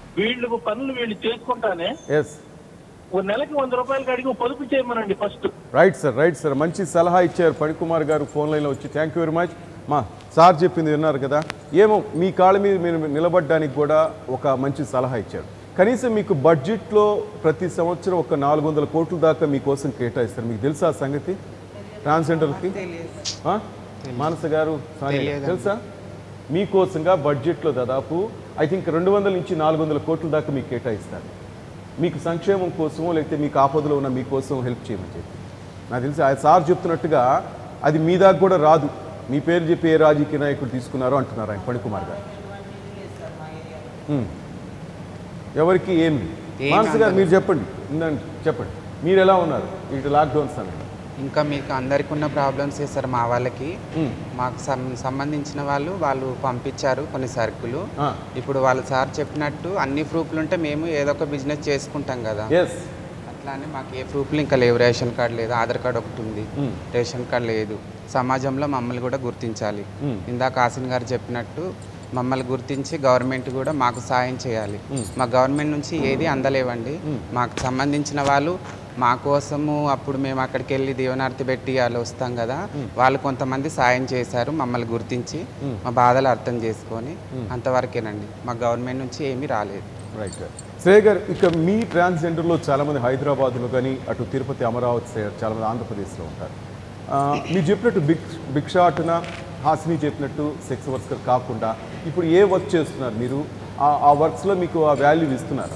వీళ్ళు పనులు వీళ్ళు చేసుకుంటానే ఎస్ ఓ నెలకి వంద రూపాయలకి అడిగి ఓ పొదుపు చేయమనండి first right sir right sir మంచి సలహా ఇచ్చారు ఫణికుమార్ గారు ఫోన్ లైన్లో వచ్చి థ్యాంక్ యూ వెరీ మచ్ మా సార్ చెప్పింది విన్నారు కదా ఏమో మీ కాళ్ళ మీద మీరు నిలబడడానికి కూడా ఒక మంచి సలహా ఇచ్చారు కనీసం మీకు బడ్జెట్లో ప్రతి సంవత్సరం ఒక నాలుగు వందల కోట్ల దాకా మీకోసం కేటాయిస్తారు మీకు తెలుసా ఆ సంగతి ట్రాన్స్జెండర్కి ఆ? మానస గారు సానియా గారు, తెలుసా మీకోసంగా బడ్జెట్లో దాదాపు ఐ థింక్ రెండు వందల నుంచి నాలుగు వందల కోట్ల దాకా మీకు కేటాయిస్తారు మీకు సంక్షేమం కోసమో లేకపోతే మీకు ఆపదలో ఉన్న మీకోసం హెల్ప్ చేయమని చెప్పి నాకు తెలిసి ఆ సార్ చెప్తున్నట్టుగా అది మీ దాకా కూడా రాదు మీ పేరు చెప్పి ఏ రాజకీయ నాయకుడు తీసుకున్నారో అంటున్నారు ఆయన ఫణికుమార్ గారు ఉమ్. ఎవరికి ఏమి ఏమి మానస గారు అందదు. మీరు చెప్పండి ఇందండి చెప్పండి మీరు ఎలా ఉన్నారు ఇటు లాక్డౌన్ సమయంలో ఇంకా మీకు అందరికి ఉన్న ప్రాబ్లమ్స్ సార్ మా వాళ్ళకి ఉమ్. మాకు సం- సంబంధించిన వాళ్ళు వాళ్ళు పంపించారు కొన్ని సరుకులు ఆ. ఇప్పుడు వాళ్ళు సార్ చెప్పినట్టు అన్ని ప్రూఫ్లు ఉంటే మేము ఏదో ఒక బిజినెస్ చేసుకుంటాం కదా ఎస్ అట్లానే మాకు ఏ ప్రూఫ్లు ఇంకా లేవు రేషన్ కార్డు లేదు ఆధార్ కార్డు ఒకటి ఉంది మ్మ్. రేషన్ కార్డు లేదు సమాజంలో మమ్మల్ని కూడా గుర్తించాలి మ్మ్. ఇందాక ఆసిన్ గారు చెప్పినట్టు మమ్మల్ని గుర్తించి గవర్నమెంట్ కూడా మాకు సాయం చేయాలి మా గవర్నమెంట్ నుంచి ఏది అందలేవండి మాకు సంబంధించిన వాళ్ళు మా కోసము అప్పుడు మేము అక్కడికి వెళ్ళి దీవనార్తి పెట్టి వాళ్ళు వస్తాం కదా వాళ్ళు కొంతమంది సాయం చేశారు మమ్మల్ని గుర్తించి మా బాధలు అర్థం చేసుకొని అంతవరకేనండి మా గవర్నమెంట్ నుంచి ఏమీ రాలేదు రైట్ శ్రేయ గారు ఇక మీ ట్రాన్స్జెండర్లో చాలామంది హైదరాబాద్లో కానీ అటు తిరుపతి అమరావతి సైడ్ చాలామంది ఆంధ్రప్రదేశ్లో ఉంటారు ఆ, మీరు చెప్పినట్టు బిక్ భిక్షాటన హాసిని చెప్పినట్టు సెక్స్ వర్కర్ కాకుండా ఇప్పుడు ఏ వర్క్ చేస్తున్నారు మీరు ఆ- ఆ వర్క్స్లో మీకు ఆ వాల్యూ ఇస్తున్నారా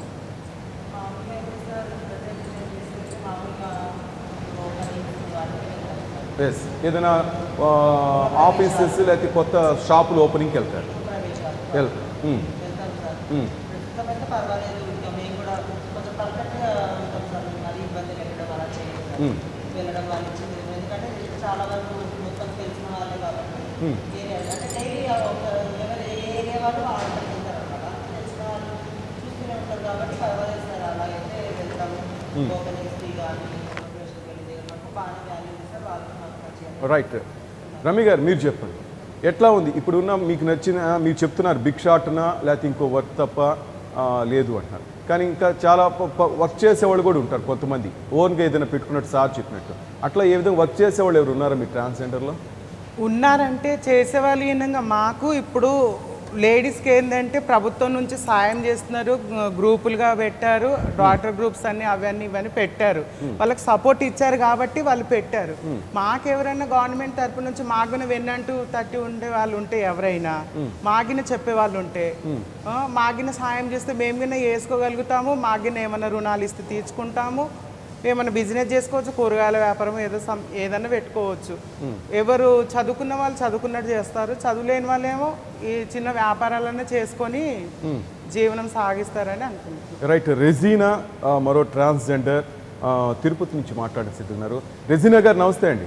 ఎస్ ఏదైనా ఆఫీసెస్ లేకపోతే కొత్త షాపులు ఓపెనింగ్కి వెళ్తారు వెళ్తారు ఉమ్. ఉమ్. ప్రస్తుతమైతే పర్వాలేదు ఇంకా మేము కూడా కొంచెం పర్ఫెక్ట్గా ఉంటాం సార్ మరీ ఇబ్బంది పెట్టడం అలా చేయడం సార్. ఉమ్. వెళ్ళడం వాళ్ళు ఇచ్చింది ఎందుకంటే చాలా వరకు మొత్తం తెలిసిన వాళ్ళే కాబట్టి ఉమ్. ఏరియా అంటే డైలీ ఒక ఎవరు ఏ ఏరియా వాళ్ళు ఆ వంటకి వెళ్తారు అనమాట తెలిసిన వాళ్ళు చూస్తూనే ఉంటారు కాబట్టి పర్వాలేదు సార్ అలా అయితే వెళ్తాము ఓపెనింగ్స్కి కానీ ఇన్స్పిరేషన్కి వెళ్ళి దగ్గర మాకు బాగానే వాల్యూ ఉంది సార్ వాళ్ళకి మాకు మంచిగా రైట్ రమి గారు మీరు చెప్పండి ఎట్లా ఉంది ఇప్పుడున్న మీకు నచ్చిన మీరు చెప్తున్నారు భిక్షాటన లేకపోతే ఇంకో వర్క్ తప్ప ఆ, లేదు అంటున్నారు కానీ ఇంకా చాలా వర్క్ చేసేవాళ్ళు కూడా ఉంటారు కొంతమంది ఓన్గా ఏదైనా పెట్టుకున్నట్టు సార్ చెప్పినట్టు అట్లా ఏ విధంగా వర్క్ చేసేవాళ్ళు ఎవరు ఉన్నారా మీ ట్రాన్స్జెండర్లో ఉన్నారంటే చేసేవాళ్ళు ఈనంగా మాకు ఇప్పుడు లేడీస్కి ఏంటంటే ప్రభుత్వం నుంచి సాయం చేస్తున్నారు గ్రూ- గ్రూపులుగా పెట్టారు డాక్టర్ గ్రూప్స్ అన్ని అవన్నీ ఇవన్నీ పెట్టారు వాళ్ళకి సపోర్ట్ ఇచ్చారు కాబట్టి వాళ్ళు పెట్టారు మాకెవరైనా గవర్నమెంట్ తరపు నుంచి మాగిన వెన్నంటూ తట్టి ఉండే వాళ్ళు ఉంటే ఎవరైనా మాగిన చెప్పే వాళ్ళు ఉంటే ఆ, మాగిన సాయం చేస్తే మేము గిన వేసుకోగలుగుతాము మాగిన ఏమైనా రుణాలు ఇస్తే తీర్చుకుంటాము ఏమైనా బిజినెస్ చేసుకోవచ్చు కూరగాయల వ్యాపారం ఏదో సం ఏదైనా పెట్టుకోవచ్చు ఎవరు చదువుకున్న వాళ్ళు చదువుకున్నట్టు చేస్తారు చదువులేని వాళ్ళేమో ఈ చిన్న వ్యాపారాలన్నీ చేసుకొని జీవనం సాగిస్తారని అనుకుంటున్నాను రైట్ రెజీనా ఆ, మరో ట్రాన్స్జెండర్ ఆ, తిరుపతి నుంచి మాట్లాడే సిద్ధున్నారు రెజీనా గారు నమస్తే అండి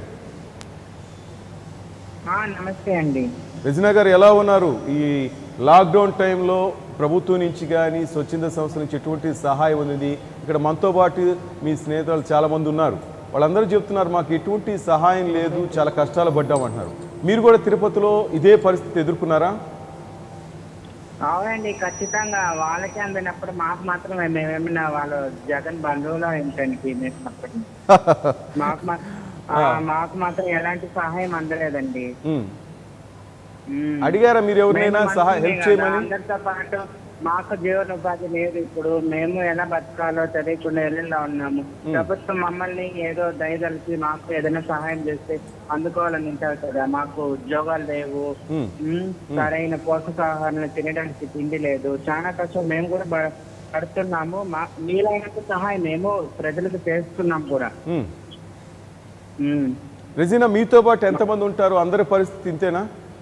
నమస్తే అండి రెజినా గారు ఎలా ఉన్నారు ఈ లాక్డౌన్ టైంలో ప్రభుత్వం నుంచి కానీ స్వచ్ఛంద సంస్థ నుంచి ఎటువంటి సహాయం ఉంది ఇక్కడ మనతో పాటు మీ స్నేహితులు చాలా మంది ఉన్నారు వాళ్ళందరూ చెప్తున్నారు మాకు ఎటువంటి సహాయం లేదు చాలా కష్టాలు పడ్డామంటున్నారు మీరు కూడా తిరుపతిలో ఇదే పరిస్థితి ఎదుర్కొన్నారా అవునండి ఖచ్చితంగా వాళ్ళకి అందినప్పుడు మాకు మాత్రమే మేమేమన్నా వాళ్ళు జగన్ బంధువులు ఏంటండి మేసినప్పుడు మాకు మా- ఆ, మాకు మాత్రం ఎలాంటి సహాయం అందలేదండి ఉమ్. ఉమ్. అడిగారా మీరు ఎవరినైనా మేము సహాయం మనుషులే హెల్ప్ కదా, చేయమని అందరితో పాటు మాకు జీవనోపాధి లేదు ఇప్పుడు మేము ఎలా బతకాలో తెలియకుండా ఇళ్ళలో ఉన్నాము ప్రభుత్వం మమ్మల్ని ఏదో దయదలిచి మాకు ఏదైనా సహాయం చేస్తే అందుకోవాలని ఉంటారు కదా మాకు ఉద్యోగాలు లేవు ఉమ్. ఉమ్, సరైన పోషకాహారం తినడానికి తిండి లేదు చాలా కష్టం మేము కూడా ప- పడుతున్నాము మా మీరైనంత సహాయం మేము ప్రజలకు చేస్తున్నాం కూడా ఉమ్. ఉమ్. రెజినా మీతో పాటు ఎంతమంది ఉంటారు అందరి పరిస్థితి ఇంతేనా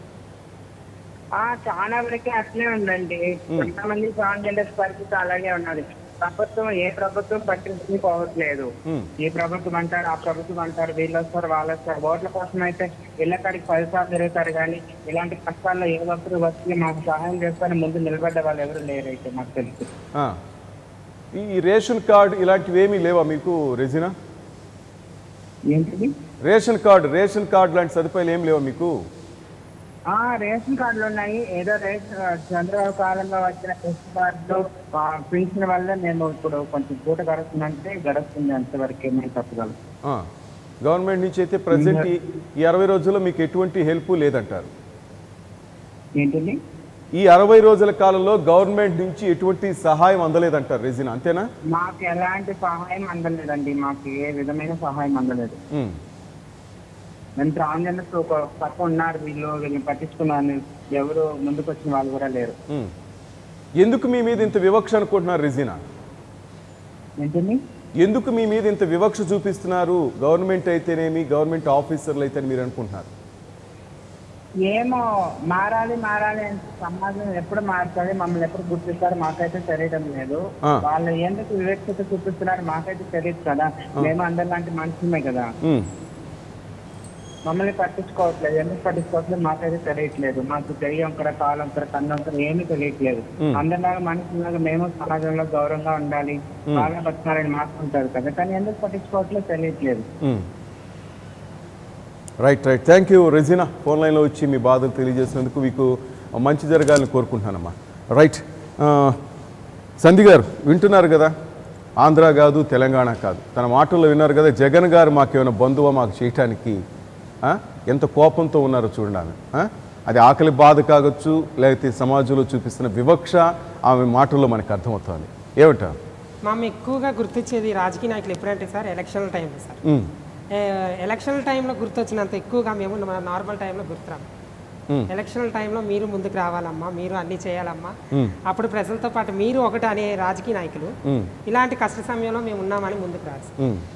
ఆ చాలా వరకే అట్లే ఉందండి కొంతమంది ట్రాన్స్జెండర్స్ పరిస్థితి అలాగే ఉన్నది ప్రభుత్వం ఏ ప్రభుత్వం పట్టించుకోవట్లేదు ఉమ్. ఈ ప్రభుత్వం అంటారు ఆ ప్రభుత్వం అంటారు వీళ్ళు వస్తారు వాళ్ళు వస్తారు ఓట్ల కోసం అయితే ఇళ్ళకాడికి పది సార్లు తిరుగుతారు కానీ ఇలాంటి కష్టాల్లో ఏ ఒక్కరు వచ్చి మాకు సహాయం చేస్తారని ముందు నిలబడ్డ వాళ్ళు ఎవరు లేరు అయితే మాకు తెలుసు ఆ. ఈ ఈ రేషన్ కార్డు ఇలాంటివి ఏమీ లేవా మీకు రెజినా ఏంటిది రేషన్ కార్డు రేషన్ కార్డు లాంటి సదుపాయాలు ఏం లేవా మీకు ఆ రేషన్ కార్డులు ఉన్నాయి ఏదో రేషన్ చంద్రబాబు కాలంలో వచ్చిన రేషన్ కార్డులు ఆ, పెన్షన్ వల్ల మేము ఇప్పుడు కొంచెం పూట గడుస్తుందంటే గడుస్తుంది అంతవరకే మేము చెప్పగలం ఆ, గవర్నమెంట్ నుంచి అయితే ప్రజెంట్ ఈ- ఈ అరవై రోజుల్లో మీకు ఎటువంటి హెల్ప్ లేదంటారు ఏంటిది ఈ అరవై రోజుల కాలంలో గవర్నమెంట్ నుంచి ఎటువంటి సహాయం అందలేదంటారు రెజినా అంతేనా మాకు ఎలాంటి సహాయం అందలేదండి మాకు ఏ విధమైన సహాయం అందలేదు ఉమ్, మేము ట్రాన్స్జెండర్స్ ఒక పక్క ఉన్నారు వీళ్ళు వీళ్ళని పట్టించుకున్నాను ఎవరు ముందుకు వచ్చిన వాళ్ళు కూడా లేరు ఉమ్. ఎందుకు మీ మీద ఇంత వివక్ష అనుకుంటున్నారు రెజినా ఏంటండి ఎందుకు మీ మీద ఇంత వివక్ష చూపిస్తున్నారు గవర్నమెంట్ అయితేనేమి గవర్నమెంట్ ఆఫీసర్లు అయితే మీరు అనుకుంటున్నారు ఏమో మారాలి మారాలి అని సమాజం ఎప్పుడు మారుతుంది మమ్మల్ని ఎప్పుడు గుర్తిస్తారు మాకైతే తెలియడం లేదు ఆ. వాళ్ళు ఎందుకు వివక్షత చూపిస్తున్నారు మాకైతే తెలియదు కదా మేము అందరిలాంటి మనుషులమే కదా ఉమ్, మమ్మల్ని పట్టించుకోవట్లేదు ఎందుకు పట్టించుకోవట్లేదు మాకైతే తెలియట్లేదు మాకు తెలియంకర కాలంకర కన్నంకర ఏమీ తెలియట్లేదు అందరిలాగా మనుషులాగా మేము సమాజంలో గౌరవంగా ఉండాలి బాగా బతకాలని మాకు ఉంటారు కదా కానీ ఎందుకు పట్టించుకోవట్లేదు తెలియట్లేదు ఉమ్. Right right thank you Regina phone లైన్లో వచ్చి మీ బాధలు తెలియజేసినందుకు మీకు మంచి జరగాలని కోరుకుంటున్నానమ్మా రైట్ ఆ, సంధి గారు వింటున్నారు కదా ఆంధ్ర కాదు తెలంగాణ కాదు తన మాటల్లో విన్నారు కదా జగన్ గారు మాకేమైనా బంధువా మాకు చేయటానికి ఆ? ఎంత కోపంతో ఉన్నారో చూడండి ఆమె ఆ? అది ఆకలి బాధ కావచ్చు లేకపోతే సమాజంలో చూపిస్తున్న వివక్ష ఆమె మాటల్లో మనకు అర్థమవుతుంది ఏమంటారు మేము ఎక్కువగా గుర్తొచ్చేది రాజకీయ నాయకులు ఎప్పుడంటే సార్ ఎలక్షన్ టైంలో సార్ ఉమ్, ఏ, ఎలక్షన్ టైంలో గుర్తొచ్చినంత ఎక్కువగా మేము మన నార్మల్ టైంలో గుర్తురాము ఉమ్, ఎలక్షన్ టైంలో మీరు ముందుకు రావాలమ్మా మీరు అన్ని చేయాలమ్మా ఉమ్, అప్పుడు ప్రజలతో పాటు మీరు ఒకటి అనే రాజకీయ నాయకులు ఉమ్. ఇలాంటి కష్ట సమయంలో మేము ఉన్నామని ముందుకు రాదు సార్. ఉమ్.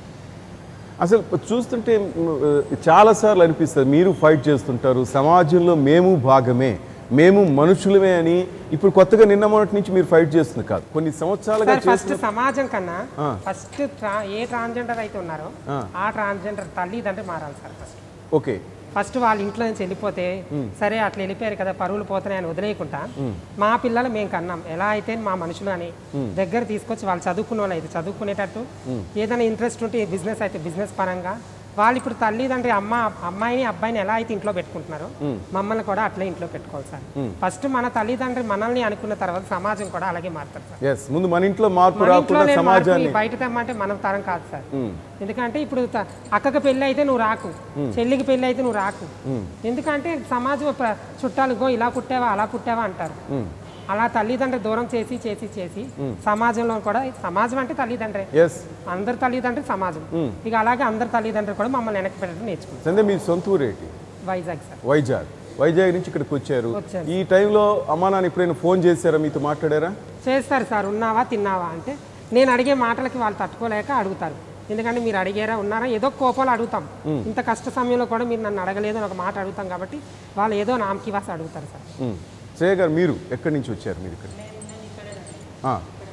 అసలు చూస్తుంటే మ్, చాలాసార్లు అనిపిస్తుంది మీరు ఫైట్ చేస్తుంటారు సమాజంలో మేము భాగమే మేము మనుషులమే అని ఇప్పుడు కొత్తగా నిన్న మొన్నటి నుంచి మీరు ఫైట్ చేస్తుంది కాదు కొన్ని సంవత్సరాలుగా సార్ ఫస్ట్ చేస్తున్న సమాజం కన్నా ఆ. ఫస్ట్ ట్రా- ఏ ట్రాన్స్జెండర్ అయితే ఉన్నారో ఆ. ఆ ట్రాన్స్జెండర్ తల్లిదండ్రి మారాలి సార్ ఫస్ట్ ఓకే ఫస్ట్ వాళ్ళ ఇంట్లో నుంచి వెళ్ళిపోతే సరే అట్లా వెళ్ళిపోయారు కదా పరువులు పోతున్నాయని వదిలేయకుండా మా పిల్లలు మేము కన్నాం ఎలా అయితే మా మనుషులు అని దగ్గర తీసుకొచ్చి వాళ్ళు చదువుకున్న వాళ్ళు అయితే చదువుకునేటట్టు ఏదైనా ఇంట్రెస్ట్ ఉంటే బిజినెస్ అయితే బిజినెస్ పరంగా వాళ్ళు ఇప్పుడు తల్లిదండ్రి అమ్మ అమ్మాయిని అబ్బాయిని ఎలా అయితే ఇంట్లో పెట్టుకుంటున్నారో మమ్మల్ని కూడా అట్లే ఇంట్లో పెట్టుకోవాలి సార్ ఫస్ట్ మన తల్లిదండ్రి మనల్ని అనుకున్న తర్వాత సమాజం కూడా అలాగే మారుతారు సార్ ఎస్ ముందు మన ఇంట్లో మార్పు మన ఇంట్లో రాకుండా లేని మార్పు సమాజాన్ని ఈ బయట తెమ్మంటే మనం తరం కాదు సార్ ఉమ్, ఎందుకంటే ఇప్పుడు త- అక్కకి పెళ్ళి అయితే నువ్వు రాకు చెల్లికి పెళ్ళి అయితే నువ్వు రాకు ఎందుకంటే సమాజం ప్ర- చుట్టాలు గో ఇలా పుట్టావా అలా పుట్టావా అంటారు ఉమ్. అలా తల్లిదండ్రులు దూరం చేసి చేసి చేసి సమాజంలో కూడా సమాజం అంటే తల్లిదండ్రే ఎస్ అందరి తల్లిదండ్రులు సమాజం ఇక అలాగే అందరి తల్లిదండ్రులు కూడా మమ్మల్ని వెనక్కి పెట్టడం నేర్చుకుంటారు సందే మీ సొంత ఊరేటి వైజాగ్ సార్ వైజాగ్ వైజాగ్ నుంచి ఇక్కడికి వచ్చారు వచ్చాను. ఈ టైంలో అమ్మా నాన్న ఎప్పుడైనా ఫోన్ చేశారా మీతో మాట్లాడారా చేస్తారు సార్ ఉన్నావా తిన్నావా అంటే నేను అడిగే మాటలకి వాళ్ళు తట్టుకోలేక అడుగుతారు ఎందుకంటే మీరు అడిగారా ఉన్నారా ఏదో కోపాలు అడుగుతాం ఇంత కష్ట సమయంలో కూడా మీరు నన్ను అడగలేదు అని ఒక మాట అడుగుతాం కాబట్టి వాళ్ళు ఏదో నామకి వాసి అడుగుతారు సార్ ఉమ్. శ్రేయ గారు మీరు ఎక్కడి నుంచి వచ్చారు మీరు ఇక్కడ ఆ.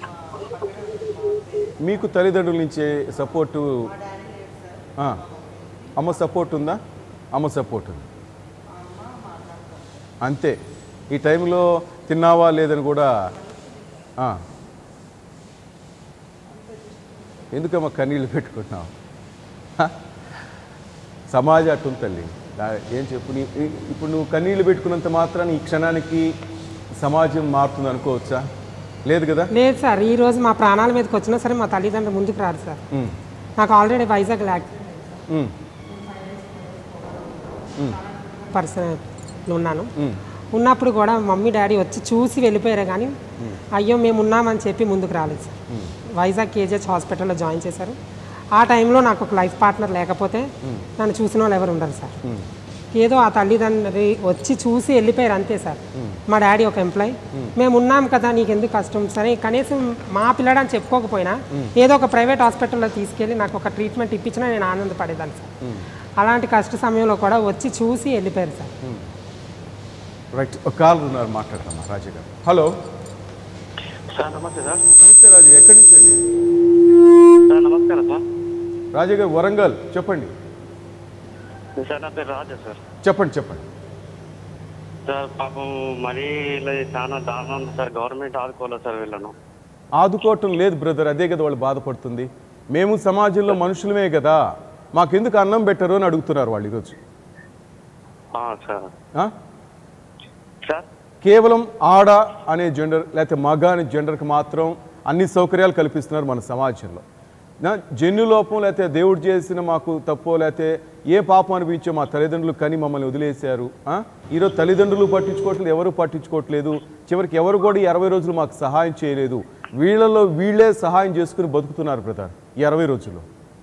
మీకు తల్లిదండ్రుల నుంచి సపోర్టు ఆ. అమ్మ సపోర్ట్ ఉందా అమ్మ సపోర్ట్ ఉంది అంతే ఈ టైంలో తిన్నావా లేదని కూడా ఆ. ఎందుకమ్మా కన్నీళ్ళు పెట్టుకుంటున్నావు హ? సమాజం అట్టుంది తల్లి దా- ఏం చెప్పు నీ ఈ- ఇప్పుడు నువ్వు కన్నీళ్లు పెట్టుకున్నంత మాత్రాన ఈ క్షణానికి సమాజం మారుతుంది అనుకోవచ్చా లేదు కదా లేదు సార్ ఈ రోజు మా ప్రాణాల మీదకి వచ్చినా సరే మా తల్లిదండ్రులు ముందుకు రారు సార్ ఉమ్, నాకు ఆల్రెడీ వైజాగ్ ల్యాక్ ఉమ్, పర్సన్ ఉన్నాను ఉన్నప్పుడు కూడా మమ్మీ డాడీ వచ్చి చూసి వెళ్ళిపోయారు కానీ అయ్యో మేము ఉన్నామని చెప్పి ముందుకు రాలేదు సార్ వైజాగ్ కేజీహెచ్ హాస్పిటల్లో జాయిన్ చేశారు ఆ టైంలో నాకు ఒక లైఫ్ పార్ట్నర్ లేకపోతే నన్ను చూసిన వాళ్ళు ఎవరు ఉండరు సార్ ఏదో ఆ తల్లిదండ్రి వచ్చి చూసి వెళ్ళిపోయారు అంతే సార్ మా డాడీ ఒక ఎంప్లాయ్ మేము ఉన్నాం కదా నీకు ఎందుకు కష్టం సరే కనీసం మా పిల్లడని చెప్పుకోకపోయినా ఏదో ఒక ప్రైవేట్ హాస్పిటల్లో తీసుకెళ్ళి నాకు ఒక ట్రీట్మెంట్ ఇప్పించినా నేను ఆనందపడేదాన్ని సార్ అలాంటి కష్ట సమయంలో కూడా వచ్చి చూసి వెళ్ళిపోయారు సార్ రైట్ ఒక కాల్ ఉన్నారు మాట్లాడతామా రాజు గారు హలో సార్ నమస్తే సార్ నమస్తే రాజు గారు. ఎక్కడి నుంచి అండి సార్ నమస్కారం సార్ రాజు గారు వరంగల్ చెప్పండి సార్ నా పేరు రాజా సార్ చెప్పండి చెప్పండి సార్ పాపం మరీ ఇలా చాలా దారుణం ఉంది సార్ గవర్నమెంట్ ఆదుకోలేదు సార్ వీళ్ళను ఆదుకోవటం లేదు బ్రదర్ అదే కదా వాళ్ళు బాధపడుతుంది మేము సమాజంలో మనుషులమే కదా మాకెందుకు అన్నం పెట్టరు అని అడుగుతున్నారు వాళ్ళు ఈరోజు ఆ, సార్ ఆ? సార్ కేవలం ఆడ అనే జెండర్ లేకపోతే మగ అనే జెండర్కి మాత్రం అన్ని సౌకర్యాలు కల్పిస్తున్నారు మన సమాజంలో నా జన్యు లోపం లేకపోతే దేవుడు చేసిన మాకు తప్పో లేకపోతే ఏ పాపం అనిపించో మా తల్లిదండ్రులు కని మమ్మల్ని వదిలేశారు ఆ? ఈరోజు తల్లిదండ్రులు పట్టించుకోవట్లేదు ఎవరు పట్టించుకోవట్లేదు చివరికి ఎవరు కూడా ఈ అరవై రోజులు మాకు సహాయం చేయలేదు వీళ్ళలో వీళ్ళే సహాయం చేసుకుని బతుకుతున్నారు బ్రదర్ ఈ అరవై రోజుల్లో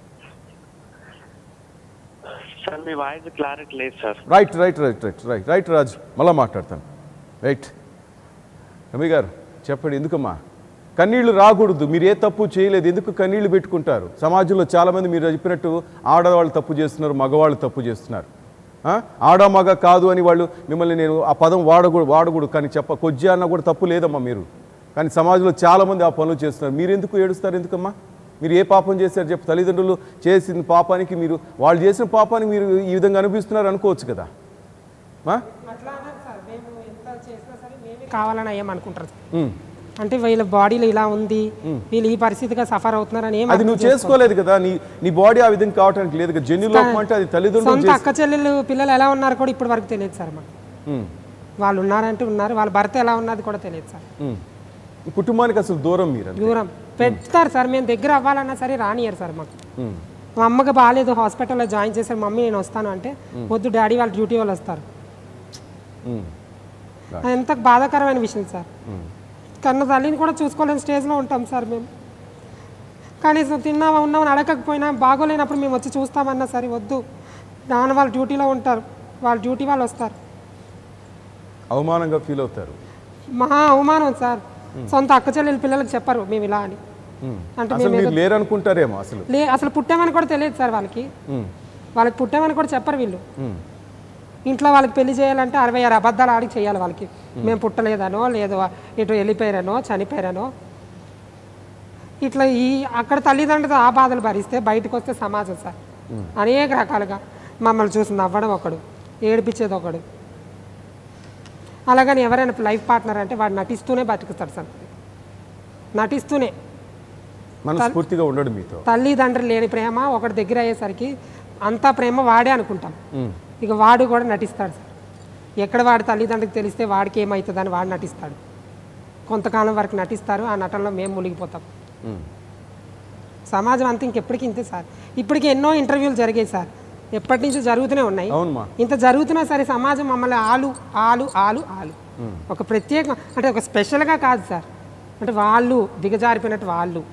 సార్ మీ వాయిస్ క్లారిటీ లేదు sir right right right right right right Raj మళ్ళా మాట్లాడతాను రైట్ రమి గారు చెప్పండి ఎందుకమ్మా కన్నీళ్లు రాకూడదు మీరు ఏ తప్పు చేయలేదు ఎందుకు కన్నీళ్లు పెట్టుకుంటారు సమాజంలో చాలామంది మీరు చెప్పినట్టు ఆడవాళ్ళు తప్పు చేస్తున్నారు మగవాళ్ళు తప్పు చేస్తున్నారు ఆ? ఆడ మగ కాదు అని వాళ్ళు మిమ్మల్ని నేను ఆ పదం వాడకూడదు వాడకూడదు కానీ చెప్ప కొజ్జి అన్న కూడా తప్పు లేదమ్మా మీరు కానీ సమాజంలో చాలామంది ఆ పనులు చేస్తున్నారు మీరు ఎందుకు ఏడుస్తారు ఎందుకమ్మా మీరు ఏ పాపం చేశారు చెప్పు తల్లిదండ్రులు చేసిన పాపానికి మీరు వాళ్ళు చేసిన పాపానికి మీరు ఈ విధంగా అనిపిస్తున్నారు అనుకోవచ్చు కదా ఆ? అట్లా అనదు సార్ మేము ఎంత చేసినా సరే మేమే కావాలని ఏమనుకుంటారు సార్. ఉమ్. అంటే వీళ్ళ బాడీలో ఇలా ఉంది వీళ్ళు ఈ పరిస్థితిగా సఫర్ అవుతున్నారని ఏం అది అర్థం నువ్వు చేసుకోరు. చేసుకోలేదు కదా నీ నీ బాడీ ఆ విధంగా కావటానికి లేదు కదా జన్యు లోపం అంటే అది తల్లిదండ్రులు సొంత చేసి అక్క చెల్లెళ్ళు పిల్లలు ఎలా ఉన్నారు కూడా ఇప్పటి వరకు తెలియదు సార్ మాకు ఉమ్, వాళ్ళు ఉన్నారంటే ఉన్నారు వాళ్ళ భర్త ఎలా ఉన్నది కూడా తెలియదు సార్ ఉమ్. ఈ కుటుంబానికి అసలు దూరం మీరు అంతే. దూరం పెడతారు సార్ మేము దగ్గర అవ్వాలన్నా సరే రానియరు సార్ మాకు ఉమ్, మా అమ్మకి బాగాలేదు హాస్పిటల్లో జాయిన్ చేశారు మమ్మీ నేను వస్తాను అంటే వద్దు డాడీ వాళ్ళ డ్యూటీ వాళ్ళు వస్తారు ఉమ్, అది ఎంత బాధాకరమైన విషయం సార్ ఉమ్. కన్న తల్లిని కూడా చూసుకోలేని స్టేజ్లో ఉంటాం సార్ మేము కనీసం తిన్నామా ఉన్నామని అడగకపోయినా బాగోలేనప్పుడు మేము వచ్చి చూస్తామన్నా సరే వద్దు నాన్న వాళ్ళ డ్యూటీలో ఉంటారు వాళ్ళ డ్యూటీ వాళ్ళు వస్తారు అవమానంగా ఫీల్ అవుతారు మహా అవమానం సార్ సొంత అక్క చెల్లెలు పిల్లలకు చెప్పరు మేము ఇలా అని ఉమ్. అంటే అసలు మేము మీరు ఏదో- లేరనుకుంటారేమో అసలు లే అసలు పుట్టామని కూడా తెలియదు సార్ వాళ్ళకి ఉమ్, వాళ్ళకి పుట్టామని కూడా చెప్పరు వీళ్ళు ఉమ్, ఇంట్లో వాళ్ళకి పెళ్లి చేయాలంటే అరవై ఆరు అబద్ధాలు ఆడి చేయాలి వాళ్ళకి మేము పుట్టలేదనో లేదు ఇటు వెళ్ళిపోయారనో చనిపోయారనో ఇట్లా ఈ అక్కడ తల్లిదండ్రులు ఆ బాధలు భరిస్తే బయటకు వస్తే సమాజం సార్ అనేక రకాలుగా మమ్మల్ని చూసి నవ్వడం ఒకడు ఏడిపించేది ఒకడు అలాగని ఎవరైనా లైఫ్ పార్ట్నర్ అంటే వాడు నటిస్తూనే బతుకుతాడు సార్ నటిస్తూనే మనస్ఫూర్తిగా ఉండడు మీతో తల్లిదండ్రులు లేని ప్రేమ ఒకటి దగ్గర అయ్యేసరికి అంతా ప్రేమ వాడే అనుకుంటాం ఉమ్, ఇక వాడు కూడా నటిస్తాడు సార్ ఎక్కడ వాడి తల్లిదండ్రులకు తెలిస్తే వాడికి ఏమవుతుందని వాడు నటిస్తాడు కొంతకాలం వరకు నటిస్తారు ఆ నటనలో మేము మునిగిపోతాం ఉమ్. సమాజం అంతా ఇంకెప్పటికీ ఇంతే సార్ ఇప్పటికీ ఎన్నో ఇంటర్వ్యూలు జరిగాయి సార్ ఎప్పటి నుంచి జరుగుతూనే ఉన్నాయి అవునమ్మా ఇంత జరుగుతున్నా సరే సమాజం మమ్మల్ని ఆలు ఆలు ఆలు ఆలు ఒక ప్రత్యేక అంటే ఒక స్పెషల్గా కాదు సార్ అంటే వాళ్ళు దిగజారిపోయినట్టు వాళ్ళు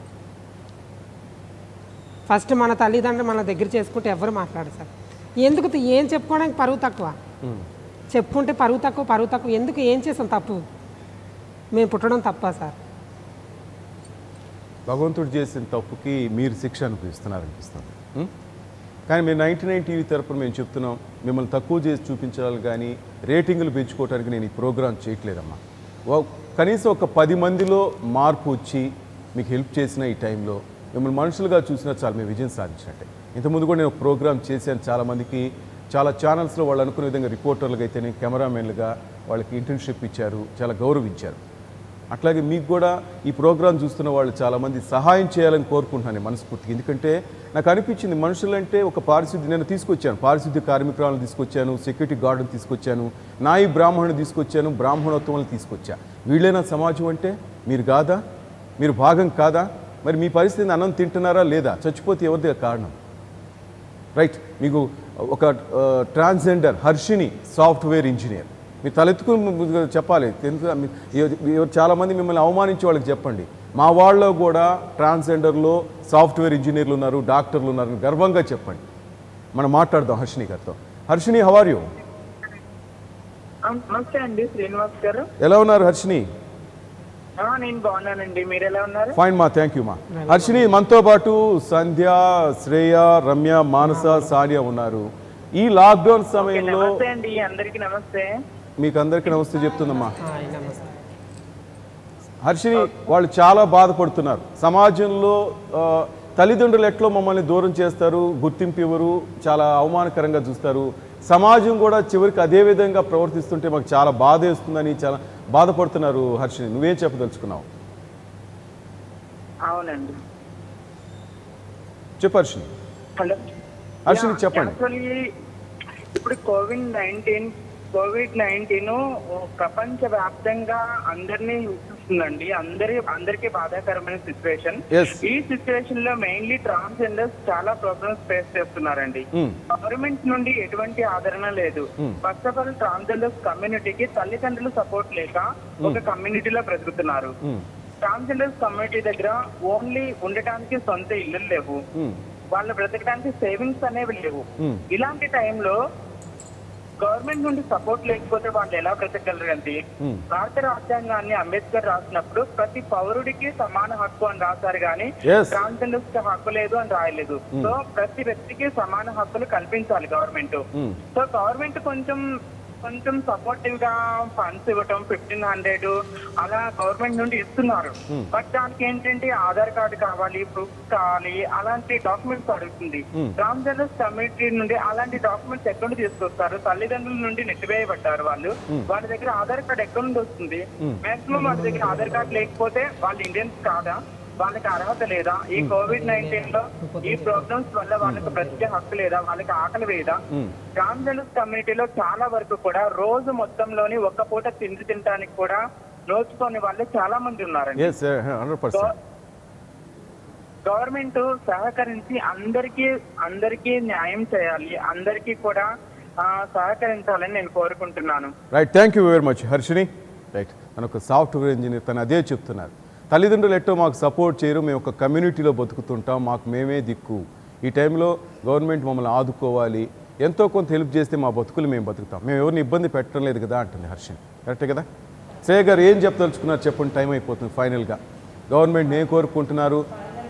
ఫస్ట్ మన తల్లిదండ్రులు మన దగ్గర చేసుకుంటే ఎవరు మాట్లాడరు సార్ ఎందుకు తి- ఏం చెప్పుకోవడానికి పరువు తక్కువ చెప్పుకుంటే పరువు తక్కువ పరువు తక్కువ ఎందుకు ఏం చేసాం తప్పు మేము పుట్టడం తప్ప సార్ భగవంతుడు చేసిన తప్పుకి మీరు శిక్ష అనుభవిస్తున్నారు అనిపిస్తుంది ఉం? కానీ మేము నైంటీ నైన్ టీవీ తరపున మేము చెప్తున్నాం మిమ్మల్ని తక్కువ చేసి చూపించాలి కానీ రేటింగులు పెంచుకోవడానికి నేను ఈ ప్రోగ్రాం చేయట్లేదమ్మా ఓ- కనీసం ఒక పది మందిలో మార్పు వచ్చి మీకు హెల్ప్ చేసిన ఈ టైంలో మిమ్మల్ని మనుషులుగా చూసినా చాలా మేము విజయం సాధించినట్టే ఇంతకుముందు కూడా నేను ఒక ప్రోగ్రామ్ చేశాను చాలామందికి చాలా ఛానల్స్లో వాళ్ళు అనుకునే విధంగా రిపోర్టర్లుగా అయితేనే కెమెరామెన్లుగా వాళ్ళకి ఇంటర్న్షిప్ ఇచ్చారు చాలా గౌరవించారు అట్లాగే మీకు కూడా ఈ ప్రోగ్రాం చూస్తున్న వాళ్ళు చాలామంది సహాయం చేయాలని కోరుకుంటున్నాను మనస్ఫూర్తిగా ఎందుకంటే నాకు అనిపించింది మనుషులంటే ఒక పారిశుద్ధ్య నేను తీసుకొచ్చాను పారిశుద్ధ్య కార్మికురాలను తీసుకొచ్చాను సెక్యూరిటీ గార్డును తీసుకొచ్చాను నాయి బ్రాహ్మణుని తీసుకొచ్చాను బ్రాహ్మణోత్తమాలను తీసుకొచ్చా వీళ్ళైనా సమాజం అంటే మీరు కాదా మీరు భాగం కాదా మరి మీ పరిస్థితిని అన్నం తింటున్నారా లేదా చచ్చిపోతే ఎవరిదే కారణం రైట్ మీకు ఒక ట్రాన్స్జెండర్ హర్షిని సాఫ్ట్వేర్ ఇంజనీర్ మీరు తలెత్తుకుని చెప్పాలి ఎందుకు మీ- ఎవ- ఎవ- చాలామంది మిమ్మల్ని అవమానించే వాళ్ళకి చెప్పండి మా వాళ్ళలో కూడా ట్రాన్స్జెండర్లో సాఫ్ట్వేర్ ఇంజనీర్లు ఉన్నారు డాక్టర్లు ఉన్నారు అని గర్వంగా చెప్పండి మనం మాట్లాడదాం హర్షిని గారితో హర్షిని హవార్ యూ నమస్తే అండి శ్రీనివాస్ గారు ఎలా ఉన్నారు హర్షిని ఆ, నేను బాగున్నానండి మీరు ఎలా ఉన్నారు ఫైన్ మా థ్యాంక్ యూ మా హర్షిని మనతో పాటు సంధ్య శ్రేయ రమ్య మానస సానియా ఉన్నారు ఈ లాక్డౌన్ సమయంలో నమస్తే అండి అందరికి నమస్తే మీకు అందరికీ నమస్తే చెప్తుందమ్మా హాయ్, నమస్తే హర్షిని వాళ్ళు చాలా బాధపడుతున్నారు సమాజంలో ఆ, తల్లిదండ్రులు ఎట్లో మమ్మల్ని దూరం చేస్తారు గుర్తింపు ఇవ్వరు చాలా అవమానకరంగా చూస్తారు సమాజం కూడా చివరికి అదే విధంగా ప్రవర్తిస్తుంటే మాకు చాలా బాధ వేస్తుందని చాలా బాధపడుతున్నారు హర్షిని నువ్వేం చెప్పదలుచుకున్నావు అవునండి చెప్పు హర్షిని హలో హర్షిని చెప్పండి యాక్చువల్లీ ఇప్పుడు కోవిడ్ నైన్టీన్ కోవిడ్ నైన్టీన్ ప్రపంచ వ్యాప్తంగా అందరినీ హింసిస్తుందండి అందరి అందరికీ బాధాకరమైన సిచ్యువేషన్ Yes. ఈ సిచ్యువేషన్ లో మెయిన్లీ ట్రాన్స్జెండర్స్ చాలా ప్రాబ్లమ్స్ ఫేస్ చేస్తున్నారండి Hmm. గవర్నమెంట్ నుండి ఎటువంటి ఆదరణ లేదు ఫస్ట్ ఆఫ్ ఆల్ ట్రాన్స్జెండర్స్ కమ్యూనిటీకి తల్లిదండ్రులు సపోర్ట్ లేక ఒక కమ్యూనిటీలో బ్రతుకుతున్నారు ట్రాన్స్జెండర్స్ కమ్యూనిటీ దగ్గర ఓన్లీ ఉండటానికి సొంత ఇల్లు లేవు వాళ్ళు బ్రతకడానికి సేవింగ్స్ అనేవి లేవు ఇలాంటి టైంలో గవర్నమెంట్ నుండి సపోర్ట్ లేకపోతే వాళ్ళు ఎలా బ్రతకగలరు అంటే భారత రాజ్యాంగాన్ని అంబేద్కర్ రాసినప్పుడు ప్రతి పౌరుడికి సమాన హక్కు అని రాశారు కానీ Yes. ట్రాన్స్జెండర్స్ కి హక్కు లేదు అని రాయలేదు సో ప్రతి వ్యక్తికి సమాన హక్కులు కల్పించాలి గవర్నమెంట్ సో గవర్నమెంట్ కొంచెం కొంచెం సపోర్టివ్ గా ఫండ్స్ ఇవ్వటం ఫిఫ్టీన్ హండ్రెడ్ అలా గవర్నమెంట్ నుండి ఇస్తున్నారు బట్ దానికి ఏంటంటే ఆధార్ కార్డు కావాలి ప్రూఫ్ కావాలి అలాంటి డాక్యుమెంట్స్ అడుగుతుంది ట్రాన్స్జెండర్స్ కమ్యూనిటీ నుండి అలాంటి డాక్యుమెంట్స్ ఎక్కడ నుండి తీసుకొస్తారు తల్లిదండ్రుల నుండి నెట్టివేయబడ్డారు వాళ్ళు వాళ్ళ దగ్గర ఆధార్ కార్డు ఎక్కడ నుండి వస్తుంది మాక్సిమం వాళ్ళ దగ్గర ఆధార్ కార్డు లేకపోతే వాళ్ళు ఇండియన్స్ కాదా వాళ్ళకి అర్హత లేదా ఈ కోవిడ్ నైన్టీన్ లో ఈ ప్రాబ్లమ్స్ వల్ల వాళ్ళకి బ్రతికే హక్కు లేదా వాళ్ళకి ఆకలి వేయదా ట్రాన్స్జెండర్స్ కమ్యూనిటీలో చాలా వరకు కూడా రోజు మొత్తంలోని ఒక్క పూట తిండి తినడానికి కూడా నోచుకోని వాళ్ళు చాలా మంది ఉన్నారండి ఎస్ హండ్రెడ్ పర్సెంట్ గవర్నమెంట్ సహకరించి అందరికీ అందరికీ న్యాయం చేయాలి అందరికీ కూడా ఆ, సహకరించాలని నేను కోరుకుంటున్నాను right thank you very much Harshini right తను ఒక సాఫ్ట్వేర్ ఇంజనీర్ తను అదే చెప్తున్నారు తల్లిదండ్రులు ఎట్టో మాకు సపోర్ట్ చేయరు మేము ఒక కమ్యూనిటీలో బతుకుతుంటాం మాకు మేమే దిక్కు ఈ టైంలో గవర్నమెంట్ మమ్మల్ని ఆదుకోవాలి ఎంతో కొంత హెల్ప్ చేస్తే మా బతుకులు మేము బతుకుతాం మేము ఎవరిని ఇబ్బంది పెట్టడం లేదు కదా అంటుంది హర్షిని కరెక్టే కదా శ్రేయ గారు ఏం చెప్పదలుచుకున్నారు చెప్పండి టైం అయిపోతుంది ఫైనల్గా గవర్నమెంట్ ఏం కోరుకుంటున్నారు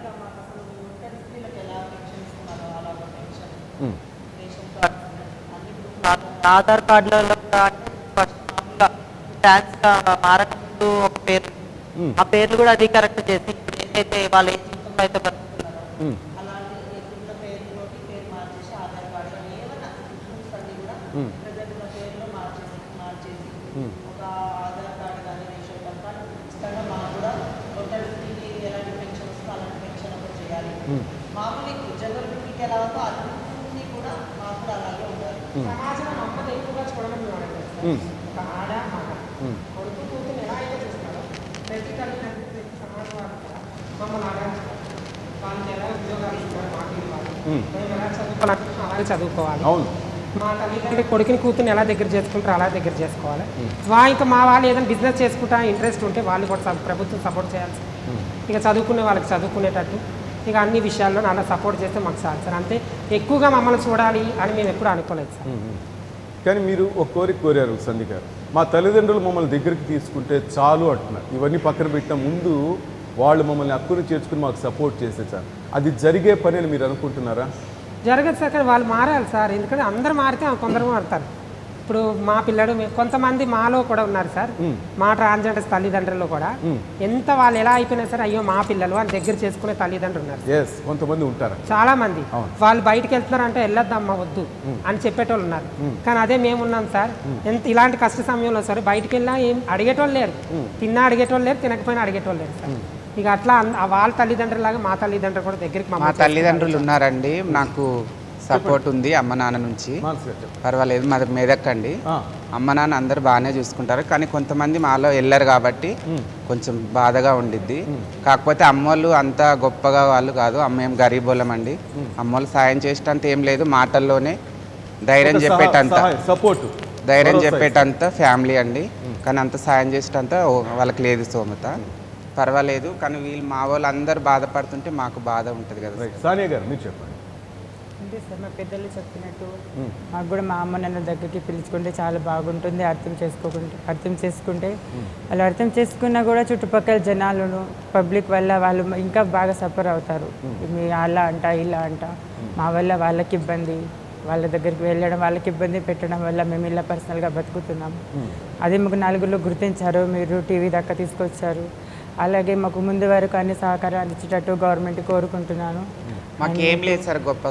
ఆధార్ కార్డులలో కూడా ఫస్ట్ మామూలుగా ట్యాక్స్ మారకముందు ఒక పేరు ఆ పేర్లు కూడా అది కరెక్ట్ చేసి ఇప్పుడు ఏదైతే వాళ్ళ ఏ జీవితంలో అయితే బతుకుతున్నారో అలాంటి ఉన్న పేరులోకి పేరు మార్చేసి ఆధార్ కార్డు ఏమైనా ఇన్సూరెన్స్ అన్ని కూడా ప్రజెంట్ ఉన్న పేరులో మార్చేసి మార్చేసి ఒక ఆధార్ కార్డు కానీ రేషన్ కార్డు కానీ ఖచ్చితంగా మాకు కూడా ఒంటరి స్త్రీకి ఎలాంటి పెన్షన్ వస్తుందో అలాంటి పెన్షన్ ఒకటి చేయాలి మామూలు జనరల్ డ్యూటీకి ఎలా ఉందో అన్ని కూడా మాకు కూడా అలాగే ఉండాలి సమాజంలో అమ్మని ఎక్కువగా చూడమని మేము అడగలేదు ఒక ఆడ మగ కొడుకు కూతురు ఎలా అయితే చూస్తారో ప్రతి తల్లిదండ్రులు ప్రతి సమాజం వారు కూడా మమ్మల్ని అలాగే చూస్తారు. వాళ్ళకి ఎలా ఉద్యోగాలు ఇస్తున్నారు మాకు ఇవ్వాలి మేము ఎలా చదువుకోవాలి అలాగే చదువుకోవాలి అవును మా తల్లిదండ్రులు కొడుకుని కూతుర్ని ఎలా దగ్గర చేసుకుంటారో అలా దగ్గర చేసుకోవాలి వా ఇంకా మా వాళ్ళు ఏదైనా బిజినెస్ చేసుకుంటా ఇంట్రెస్ట్ ఉంటే వాళ్ళు కూడా స- ప్రభుత్వం సపోర్ట్ చేయాల్సి ఇక చదువుకునే వాళ్ళకి చదువుకునేటట్టు ఇక అన్ని విషయాల్లో అలా సపోర్ట్ చేస్తే మాకు చాలు సార్ అంతే ఎక్కువగా మమ్మల్ని చూడాలి అని మేము ఎప్పుడు అనుకోలేదు సార్ కానీ మీరు ఒక కోరిక కోరారు సంధి గారు మా తల్లిదండ్రులు మమ్మల్ని దగ్గరికి తీసుకుంటే చాలు అంటున్నారు ఇవన్నీ పక్కన పెట్టిన ముందు వాళ్ళు మమ్మల్ని హక్కును చేర్చుకుని మాకు సపోర్ట్ చేస్తే సార్ అది జరిగే పని అని మీరు అనుకుంటున్నారా జరగదు సార్ కానీ వాళ్ళు మారాలి సార్ ఎందుకంటే అందరు మారితే కొందరు మారుతారు ఇప్పుడు మా పిల్లడు మీ- కొంతమంది మాలో కూడా ఉన్నారు సార్ మా ట్రాన్స్జెండర్స్ తల్లిదండ్రులు కూడా ఎంత వాళ్ళు ఎలా అయిపోయినా సరే అయ్యో మా పిల్లలు అని దగ్గర చేసుకునే తల్లిదండ్రులు ఉన్నారు ఎస్ కొంతమంది ఉంటారు చాలా మంది అవును. వాళ్ళు బయటికి వెళ్తున్నారంటే వెళ్ళొద్దమ్మా వద్దు అని చెప్పేటోళ్ళు ఉన్నారు కానీ అదే మేము ఉన్నాం సార్ ఎంత ఇలాంటి కష్ట సమయంలో సరే బయటికి వెళ్ళినా ఏం అడిగేటోళ్ళు లేరు తిన్నా అడిగేటోళ్ళు లేరు తినకపోయినా అడిగేటోళ్ళు లేరు సార్ ఇక అట్లా అన్- ఆ వాళ్ళ తల్లిదండ్రులాగా మా తల్లిదండ్రులు కూడా దగ్గరికి మా మమ్మల్ని తల్లిదండ్రులు ఉన్నారండి నాకు సపోర్ట్ ఉంది అమ్మ నాన్న నుంచి మానస్ గారు చెప్పండి. పర్వాలేదు మాది మెదక్కండి ఆ, అమ్మ నాన్న అందరు బాగానే చూసుకుంటారు కానీ కొంతమంది మాలో వెళ్ళరు కాబట్టి కొంచెం బాధగా ఉండిద్ది కాకపోతే అమ్మోళ్ళు అంత గొప్పగా వాళ్ళు కాదు అమ్మ ఏం గరీబోళ్ళం అండి అమ్మోళ్ళు సాయం చేసేటంత ఏం లేదు మాటల్లోనే ధైర్యం ఒక సహా- చెప్పేటంత సహాయం, సపోర్ట్ ధైర్యం భరోసా చెప్పేటంత ఫ్యామిలీ అండి కానీ అంత సాయం చేసేటంత ఓ- వాళ్ళకి లేదు స్తోమత పర్వాలేదు కానీ వీళ్ళు మా వాళ్ళు అందరు బాధపడుతుంటే మాకు బాధ ఉంటుంది కదా రైట్ సానియా గారు మీరు చెప్పండి అంతే సార్ మా పెద్దలు చెప్పినట్టు మాకు కూడా మా అమ్మ నాన్న దగ్గరికి పిలుచుకుంటే చాలా బాగుంటుంది అర్థం చేసుకోకుంటే అర్థం చేసుకుంటే వాళ్ళు అర్థం చేసుకున్నా కూడా చుట్టుపక్కల జనాలను పబ్లిక్ వల్ల వాళ్ళు ఇంకా బాగా సఫర్ అవుతారు మీ అలా అంట ఇలా అంట మా వల్ల వాళ్ళకి ఇబ్బంది వాళ్ళ దగ్గరికి వెళ్ళడం వాళ్ళకి ఇబ్బంది పెట్టడం వల్ల మేము ఇలా పర్సనల్గా బతుకుతున్నాము అదే మాకు నలుగురిలో గుర్తించారు మీరు టీవీ దాకా తీసుకొచ్చారు అలాగే మాకు ముందు వరకు అన్ని సహకారాలు ఇచ్చేటట్టు గవర్నమెంట్ కోరుకుంటున్నాను మాకు ఏం లేదు సార్ గొప్పగా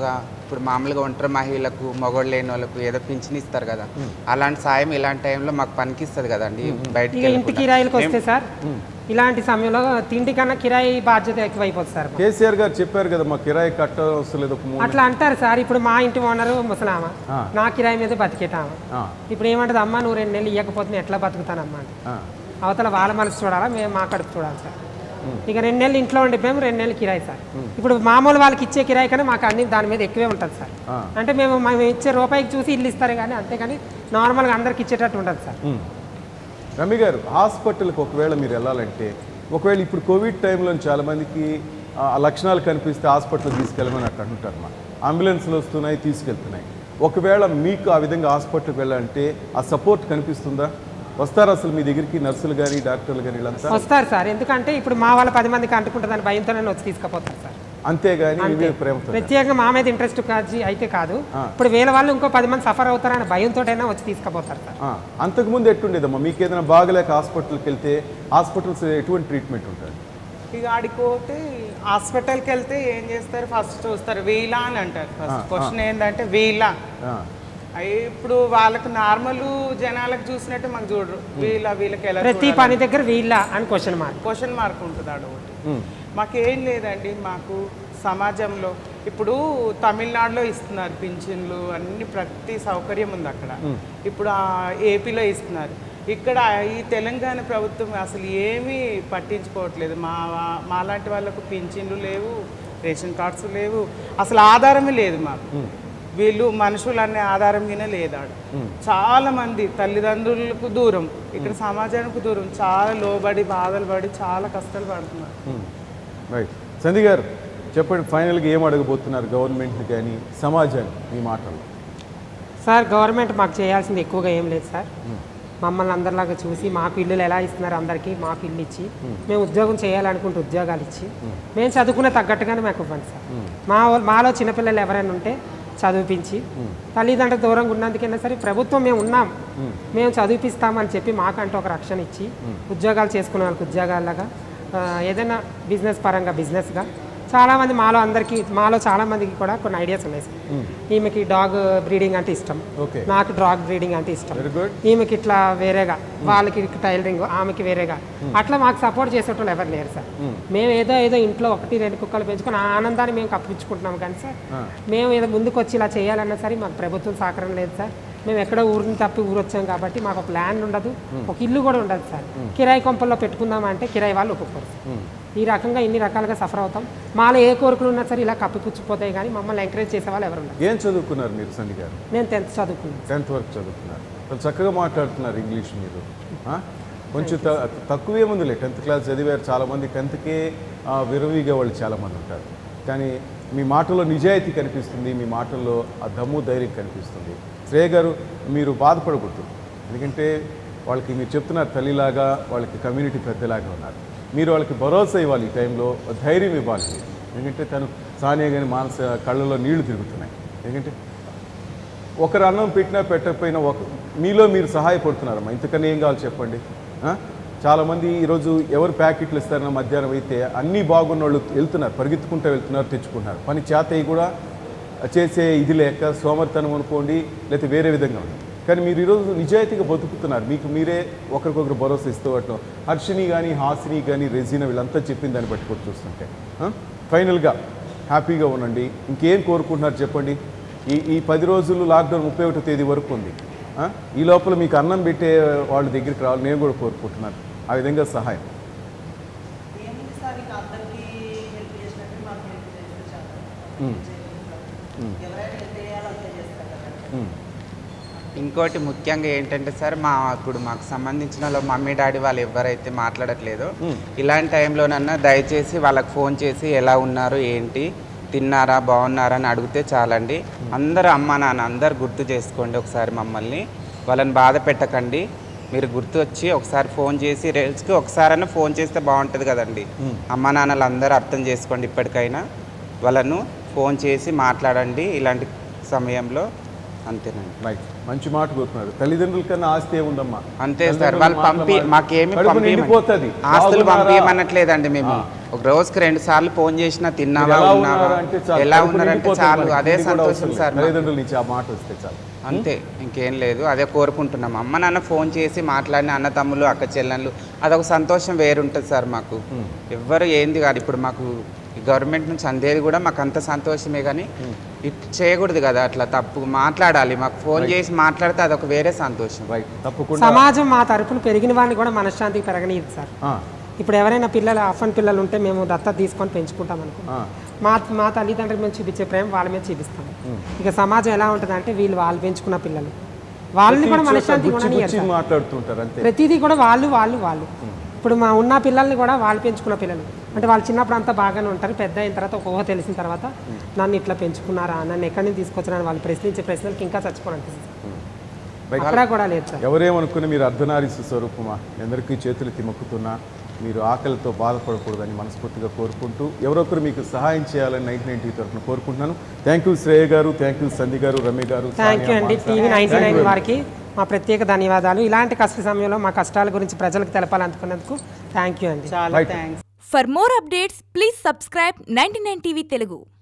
ఇప్పుడు మామూలుగా ఒంటరి మహిళలకు మగవాళ్ళు లేని వాళ్ళకు ఏదో పింఛన్ ఇస్తారు కదా అలాంటి సాయం ఇలాంటి టైంలో మాకు పనికిస్తుంది కదండి బయటికి ఇక ఇంటి వెళ్ళకుండా. కిరాయిలకు వస్తే మేము- సార్ ఇలాంటి సమయంలో తిండి కన్నా కిరాయి బాధ్యత ఎక్కువైపోతుంది సార్ కేసీఆర్ గారు చెప్పారు కదా మా కిరాయి కట్ట వస్తలేదు ఒక మూడు అట్లా అంటారు సార్ ఇప్పుడు మా ఇంటి ఓనరు ముసలామ ఆ. నా కిరాయి మీద బతికేటామ ఆ, ఇప్పుడు ఏమంటది అమ్మ నువ్వు రెండు నెలలు ఇవ్వకపోతే నేను ఎట్లా బతుకుతానమ్మా అంటే. ఆ, అవతల వాళ్ళ మనసు చూడాలా మేము మా కడుపు చూడాలి సార్ ఇక రెండు నెలలు ఇంట్లో ఉండిపోయాము రెండు నెలలు కిరాయి సార్ ఇప్పుడు మామూలు వాళ్ళకి ఇచ్చే కిరాయి కన్నా మాకు అన్ని దాని మీద ఎక్కువే ఉంటుంది సార్ ఆ. అంటే మేము మేము ఇచ్చే రూపాయికి చూసి ఇల్లు ఇస్తారు కానీ అంతేగాని నార్మల్గా అందరికి ఇచ్చేటట్టు ఉంటుంది సార్ ఉమ్. రమ్మి గారు హాస్పిటల్కి ఒకవేళ మీరు వెళ్ళాలంటే ఒకవేళ ఇప్పుడు కోవిడ్ టైంలో చాలామందికి ఆ ఆ లక్షణాలు కనిపిస్తే హాస్పిటల్ తీసుకెళ్ళమని అట్లా అంటుంటారు మా అంబులెన్స్లు వస్తున్నాయి తీసుకెళ్తున్నాయి ఒకవేళ మీకు ఆ విధంగా హాస్పిటల్కి వెళ్ళాలంటే ఆ సపోర్ట్ కనిపిస్తుందా వస్తారు అసలు మీ దగ్గరికి నర్సులు కానీ డాక్టర్లు కానీ వీళ్ళంతా వస్తారు సార్ ఎందుకంటే ఇప్పుడు మా వాళ్ళ పది మందికి అంటుకుంటుందని భయంతోనే వచ్చి తీసుకుపోతారు సార్ అంతేగాని మీ అంతే మీద ప్రేమతో ప్రత్యేకంగా మా మీద ఇంట్రెస్ట్ కాదు అయితే కాదు ఆ. ఇప్పుడు వేల వాళ్ళు ఇంకో పది మంది సఫర్ అవుతారని భయంతోటైనా వచ్చి తీసుకుపోతారు సార్ ఆ, అంతకుముందు ఎట్టుండేదమ్మా మీకు ఏదైనా బాగలేక హాస్పిటల్కి వెళ్తే హాస్పిటల్స్ ఎటువంటి ట్రీట్మెంట్ ఉంటుంది ఇక ఆడికి పోతే హాస్పిటల్కి వెళ్తే ఏం చేస్తారు ఫస్ట్ చూస్తారు వీలా అని అంటారు ఆ, ఫస్ట్ ఆ. క్వశ్చన్ ఏంటంటే వీలా ఆ, అయ్యి ఇప్పుడు వాళ్ళకి నార్మల్ జనాలకు చూసినట్టు మాకు చూడరు వీళ్ళ వీళ్ళకి ఎలా ప్రతి పని దగ్గర వీళ్ళ అని క్వశ్చన్ మార్క్ క్వశ్చన్ మార్క్ ఉంటుంది ఆడ ఒకటి ఉమ్, మాకేం లేదండి మాకు సమాజంలో ఇప్పుడు తమిళనాడులో ఇస్తున్నారు పింఛన్లు అన్ని ప్రతి సౌకర్యం ఉంది అక్కడ ఇప్పుడు ఆ ఏపీలో ఇస్తున్నారు ఇక్కడ ఈ తెలంగాణ ప్రభుత్వం అసలు ఏమీ పట్టించుకోవట్లేదు మా మాలాంటి వాళ్ళకు పింఛన్లు లేవు రేషన్ కార్డ్స్ లేవు అసలు ఆధారమే లేదు మాకు వీళ్ళు మనుషులు అనే ఆధారం మీద లేదాడు చాలా మంది తల్లిదండ్రులకు దూరం ఇక్కడ సమాజానికి దూరం చాలా లోబడి బాధలు పడి చాలా కష్టాలు పడుతున్నారు ఉమ్. రైట్ సంధి గారు చెప్పండి ఫైనల్గా ఏం అడగబోతున్నారు గవర్నమెంట్ని కానీ సమాజాన్ని మీ మాటల్లో సార్ గవర్నమెంట్ మాకు చేయాల్సింది ఎక్కువగా ఏం లేదు సార్ మమ్మల్ని అందరిలాగా చూసి మాకు ఇల్లులు ఎలా ఇస్తున్నారు అందరికీ మాకు ఇల్లు ఇచ్చి మేము ఉద్యోగం చేయాలనుకుంటే ఉద్యోగాలు ఇచ్చి మేము చదువుకునే తగ్గట్టుగానే మాకు ఇవ్వండి సార్ మా వా- మాలో చిన్నపిల్లలు ఎవరైనా ఉంటే చదివించి తల్లిదండ్రులకు దూరంగా ఉన్నందుకైనా సరే ప్రభుత్వం మేము ఉన్నాం మేము చదివిపిస్తామని చెప్పి మాకంటూ ఒక రక్షణ ఇచ్చి ఉద్యోగాలు చేసుకునే వాళ్ళకి ఉద్యోగాలుగా ఆ, ఏదైనా బిజినెస్ పరంగా బిజినెస్గా చాలామంది మాలో అందరికీ మాలో చాలా మందికి కూడా కొన్ని ఐడియాస్ ఉన్నాయి సార్ ఈమెకి డాగ్ బ్రీడింగ్ అంటే ఇష్టం ఓకే నాకు డాగ్ బ్రీడింగ్ అంటే ఇష్టం వెరీ గుడ్ ఈమెకి ఇట్లా వేరేగా వాళ్ళకి టైలరింగ్ ఆమెకి వేరేగా అట్లా మాకు సపోర్ట్ చేసేటోళ్ళు ఎవరు లేరు సార్ మేము ఏదో ఏదో ఇంట్లో ఒకటి రెండు కుక్కలు పెంచుకొని ఆ ఆనందాన్ని మేము కప్పించుకుంటున్నాం కానీ సార్ మేము ఏదో ముందుకు వచ్చి ఇలా చేయాలన్నా సరే మాకు ప్రభుత్వం సహకారం లేదు సార్ మేము ఎక్కడో ఊరిని తప్పి ఊరు వచ్చాం కాబట్టి మాకు ఒక ల్యాండ్ ఉండదు ఒక ఇల్లు కూడా ఉండదు సార్ కిరాయి కొంపల్లో పెట్టుకుందామంటే కిరాయి వాళ్ళు ఒప్పుకోరు సార్. ఈ రకంగా ఇన్ని రకాలుగా సఫర్ అవుతాం మాలో ఏ కోరికలు ఉన్నా సరే ఇలా కప్పిపుచ్చిపోతాయి కానీ మమ్మల్ని ఎంకరేజ్ చేసే వాళ్ళు ఎవరు ఉండరు ఏం చదువుకున్నారు మీరు సంధి గారు నేను టెన్త్ చదువుకున్నాను టెన్త్ వరకు చదువుకున్నారు చాలా చక్కగా మాట్లాడుతున్నారు ఇంగ్లీష్ మీరు ఆ? కొంచెం త- తక్కువే ముందులే టెన్త్ క్లాస్ చదివారు చాలామంది టెన్త్కే విరవీగే వాళ్ళు చాలామంది ఉంటారు కానీ మీ మాటల్లో నిజాయితీ కనిపిస్తుంది మీ మాటల్లో ఆ దమ్ము ధైర్యం కనిపిస్తుంది శ్రేయ గారు మీరు బాధపడకూడదు ఎందుకంటే వాళ్ళకి మీరు చెప్తున్నారు తల్లిలాగా వాళ్ళకి కమ్యూనిటీ పెద్దలాగా ఉన్నారు మీరు వాళ్ళకి భరోసా ఇవ్వాలి ఈ టైంలో ధైర్యం ఇవ్వాలి మీరు. ఎందుకంటే తను సానియా కానీ మానస కళ్ళలో నీళ్లు తిరుగుతున్నాయి ఎందుకంటే ఒకరు అన్నం పెట్టినా పెట్టకపోయినా ఒక మీలో మీరు సహాయపడుతున్నారమ్మా ఇంతకన్నా ఏం కావాలి చెప్పండి ఆ? చాలామంది ఈరోజు ఎవరు ప్యాకెట్లు ఇస్తారన్న మధ్యాహ్నం అయితే అన్నీ బాగున్న వాళ్ళు వెళ్తున్నారు పరిగెత్తుకుంటూ వెళ్తున్నారు తెచ్చుకుంటున్నారు పని చేతయి కూడా చేసే ఇది లేక సోమర్తనం అనుకోండి లేకపోతే వేరే విధంగా ఉంది కానీ మీరు ఈరోజు నిజాయితీగా బతుకుతున్నారు మీకు మీరే ఒకరికొకరు భరోసా ఇస్తూ అట్లా హర్షిని కానీ హాసిని కానీ రెజీనా వీళ్ళంతా చెప్పిన దాన్ని బట్టి కూడా చూస్తుంటే ఆ? ఫైనల్గా హ్యాపీగా ఉండండి ఇంకేం కోరుకుంటున్నారు చెప్పండి ఈ ఈ పది రోజులు లాక్డౌన్ ముప్పై ఒకటో తేదీ వరకు ఉంది ఆ? ఈ లోపల మీకు అన్నం పెట్టే వాళ్ళ దగ్గరికి రావాలి నేను కూడా కోరుకుంటున్నాను ఆ విధంగా సహాయం ఏముంది సార్ ఇక అందరికీ హెల్ప్ చేసినట్టు మాకు హెల్ప్ చేస్తే చాలు ఉమ్. ఎవరైనా ఎంత చేయాలో అంతే చేస్తారు కదా ఉమ్. ఇంకోటి ముఖ్యంగా ఏంటంటే సార్ మా ఇప్పుడు మాకు సంబంధించిన వాళ్ళు మమ్మీ డాడీ వాళ్ళు ఎవరైతే మాట్లాడట్లేదో ఇలాంటి టైంలోనన్నా దయచేసి వాళ్ళకి ఫోన్ చేసి ఎలా ఉన్నారు ఏంటి తిన్నారా బాగున్నారా అని అడిగితే చాలండి అందరు అమ్మ నాన్న అందరు గుర్తు చేసుకోండి ఒకసారి మమ్మల్ని వాళ్ళని బాధ పెట్టకండి మీరు గుర్తు వచ్చి ఒకసారి ఫోన్ చేసి రేల్స్కి ఒకసారైనా ఫోన్ చేస్తే బాగుంటుంది కదండి అమ్మ నాన్నలు అందరూ అర్థం చేసుకోండి ఇప్పటికైనా వాళ్ళను ఫోన్ చేసి మాట్లాడండి ఇలాంటి సమయంలో అంతేనండి రైట్ మంచి మాట కోరుతున్నారు తల్లిదండ్రుల కన్నా ఆస్తి ఏముందమ్మా అంతే సార్ తల్లిదండ్రుల వాళ్ళు మాటలు పంపి మా- మాకేమి కడుపు పంపి నిండిపోతుంది ఆస్తులు బాగున్నారా? పంపించమనట్లేదండి మేము ఆ. ఒక రోజుకి రెండు సార్లు ఫోన్ చేసినా మీరు తిన్నావా ఎలా ఉన్నావా ఉన్నారా అంటే చాలు. ఎలా కడుపు ఉన్నారంటే నిండిపోతుంది చాలు మనకి. అదే తిండి కూడా సంతోషం అవసరం లేదు. సార్ మాకు. తల్లిదండ్రుల నుంచి ఆ మాట వస్తే చాలు అంతే ఇంకేం లేదు అదే కోరుకుంటున్నాం అమ్మ నాన్న ఫోన్ చేసి మాట్లాడిన అన్న తమ్ముళ్ళు అక్క చెల్లెళ్ళు అదొక సంతోషం వేరుంటుంది సార్ మాకు ఎవ్వరు ఏంది కాదు ఇప్పుడు మాకు ఈ గవర్నమెంట్ నుంచి అందేది కూడా మాకు అంత సంతోషమే కానీ ఇట్ చేయకూడదు కదా అట్లా తప్పు మాట్లాడాలి మాకు ఫోన్ చేసి మాట్లాడితే అదొక వేరే సంతోషం రైట్ తప్పకుండా సమాజం మా తరపున పెరిగిన వాడిని కూడా మనశ్శాంతికి పెరగనియదు సార్ ఆ, ఇప్పుడు ఎవరైనా పిల్లలు అఫన్ పిల్లలు ఉంటే మేము దత్తత తీసుకొని పెంచుకుంటాం అనుకో ఆ, మా మా తల్లిదండ్రుల మీద చూపించే ప్రేమ వాళ్ళ మీద చూపిస్తాం ఇక సమాజం ఎలా ఉంటుంది అంటే వీళ్ళు వాళ్ళు పెంచుకున్న పిల్లలు వాళ్ళని కూడా ప్రతి చోట మనశ్శాంతి గుచ్చి ఉండనియరు గుచ్చి సార్. మాట్లాడుతుంటారు అంతే ప్రతిదీ కూడా వాళ్ళు వాళ్ళు వాళ్ళు ఇప్పుడు మా ఉన్న పిల్లల్ని కూడా వాళ్ళు పెంచుకున్న పిల్లలు అంటే వాళ్ళు చిన్నప్పుడు అంతా బాగానే ఉంటారు పెద్ద అయిన తర్వాత ఒక ఊహ తెలిసిన తర్వాత నన్ను ఇట్లా పెంచుకున్నారా నన్ను ఎక్కడి నుంచి తీసుకొచ్చినా వాళ్ళు ప్రశ్నించే ప్రశ్నలకి ఇంకా చచ్చిపోవడానికి రైట్. అక్కడ కూడా లేదు సార్ ఎవరేమనుకున్న మీరు అర్ధనారీసు స్వరూపమా ఎందరికీ చేతులు తిమ్మక్కుతున్నా మీరు ఆకలితో బాధపడకూడదని మనస్ఫూర్తిగా కోరుకుంటూ ఎవరొకరు మీకు సహాయం చేయాలని నైన్ నైన్టీ తరఫున కోరుకుంటున్నాను థ్యాంక్ యూ శ్రేయ గారు థ్యాంక్ యూ సంధి గారు రమ్య గారు థ్యాంక్ యూ సానియా, అండి Manasa. TV ninety Thank you nine very much. వారికి మా ప్రత్యేక ధన్యవాదాలు ఇలాంటి కష్ట సమయంలో మా కష్టాల గురించి ప్రజలకు తెలపాలనుకున్నందుకు థ్యాంక్ యూ అండి చాలా Right. Thanks For more updates, please subscribe 99 TV Telugu.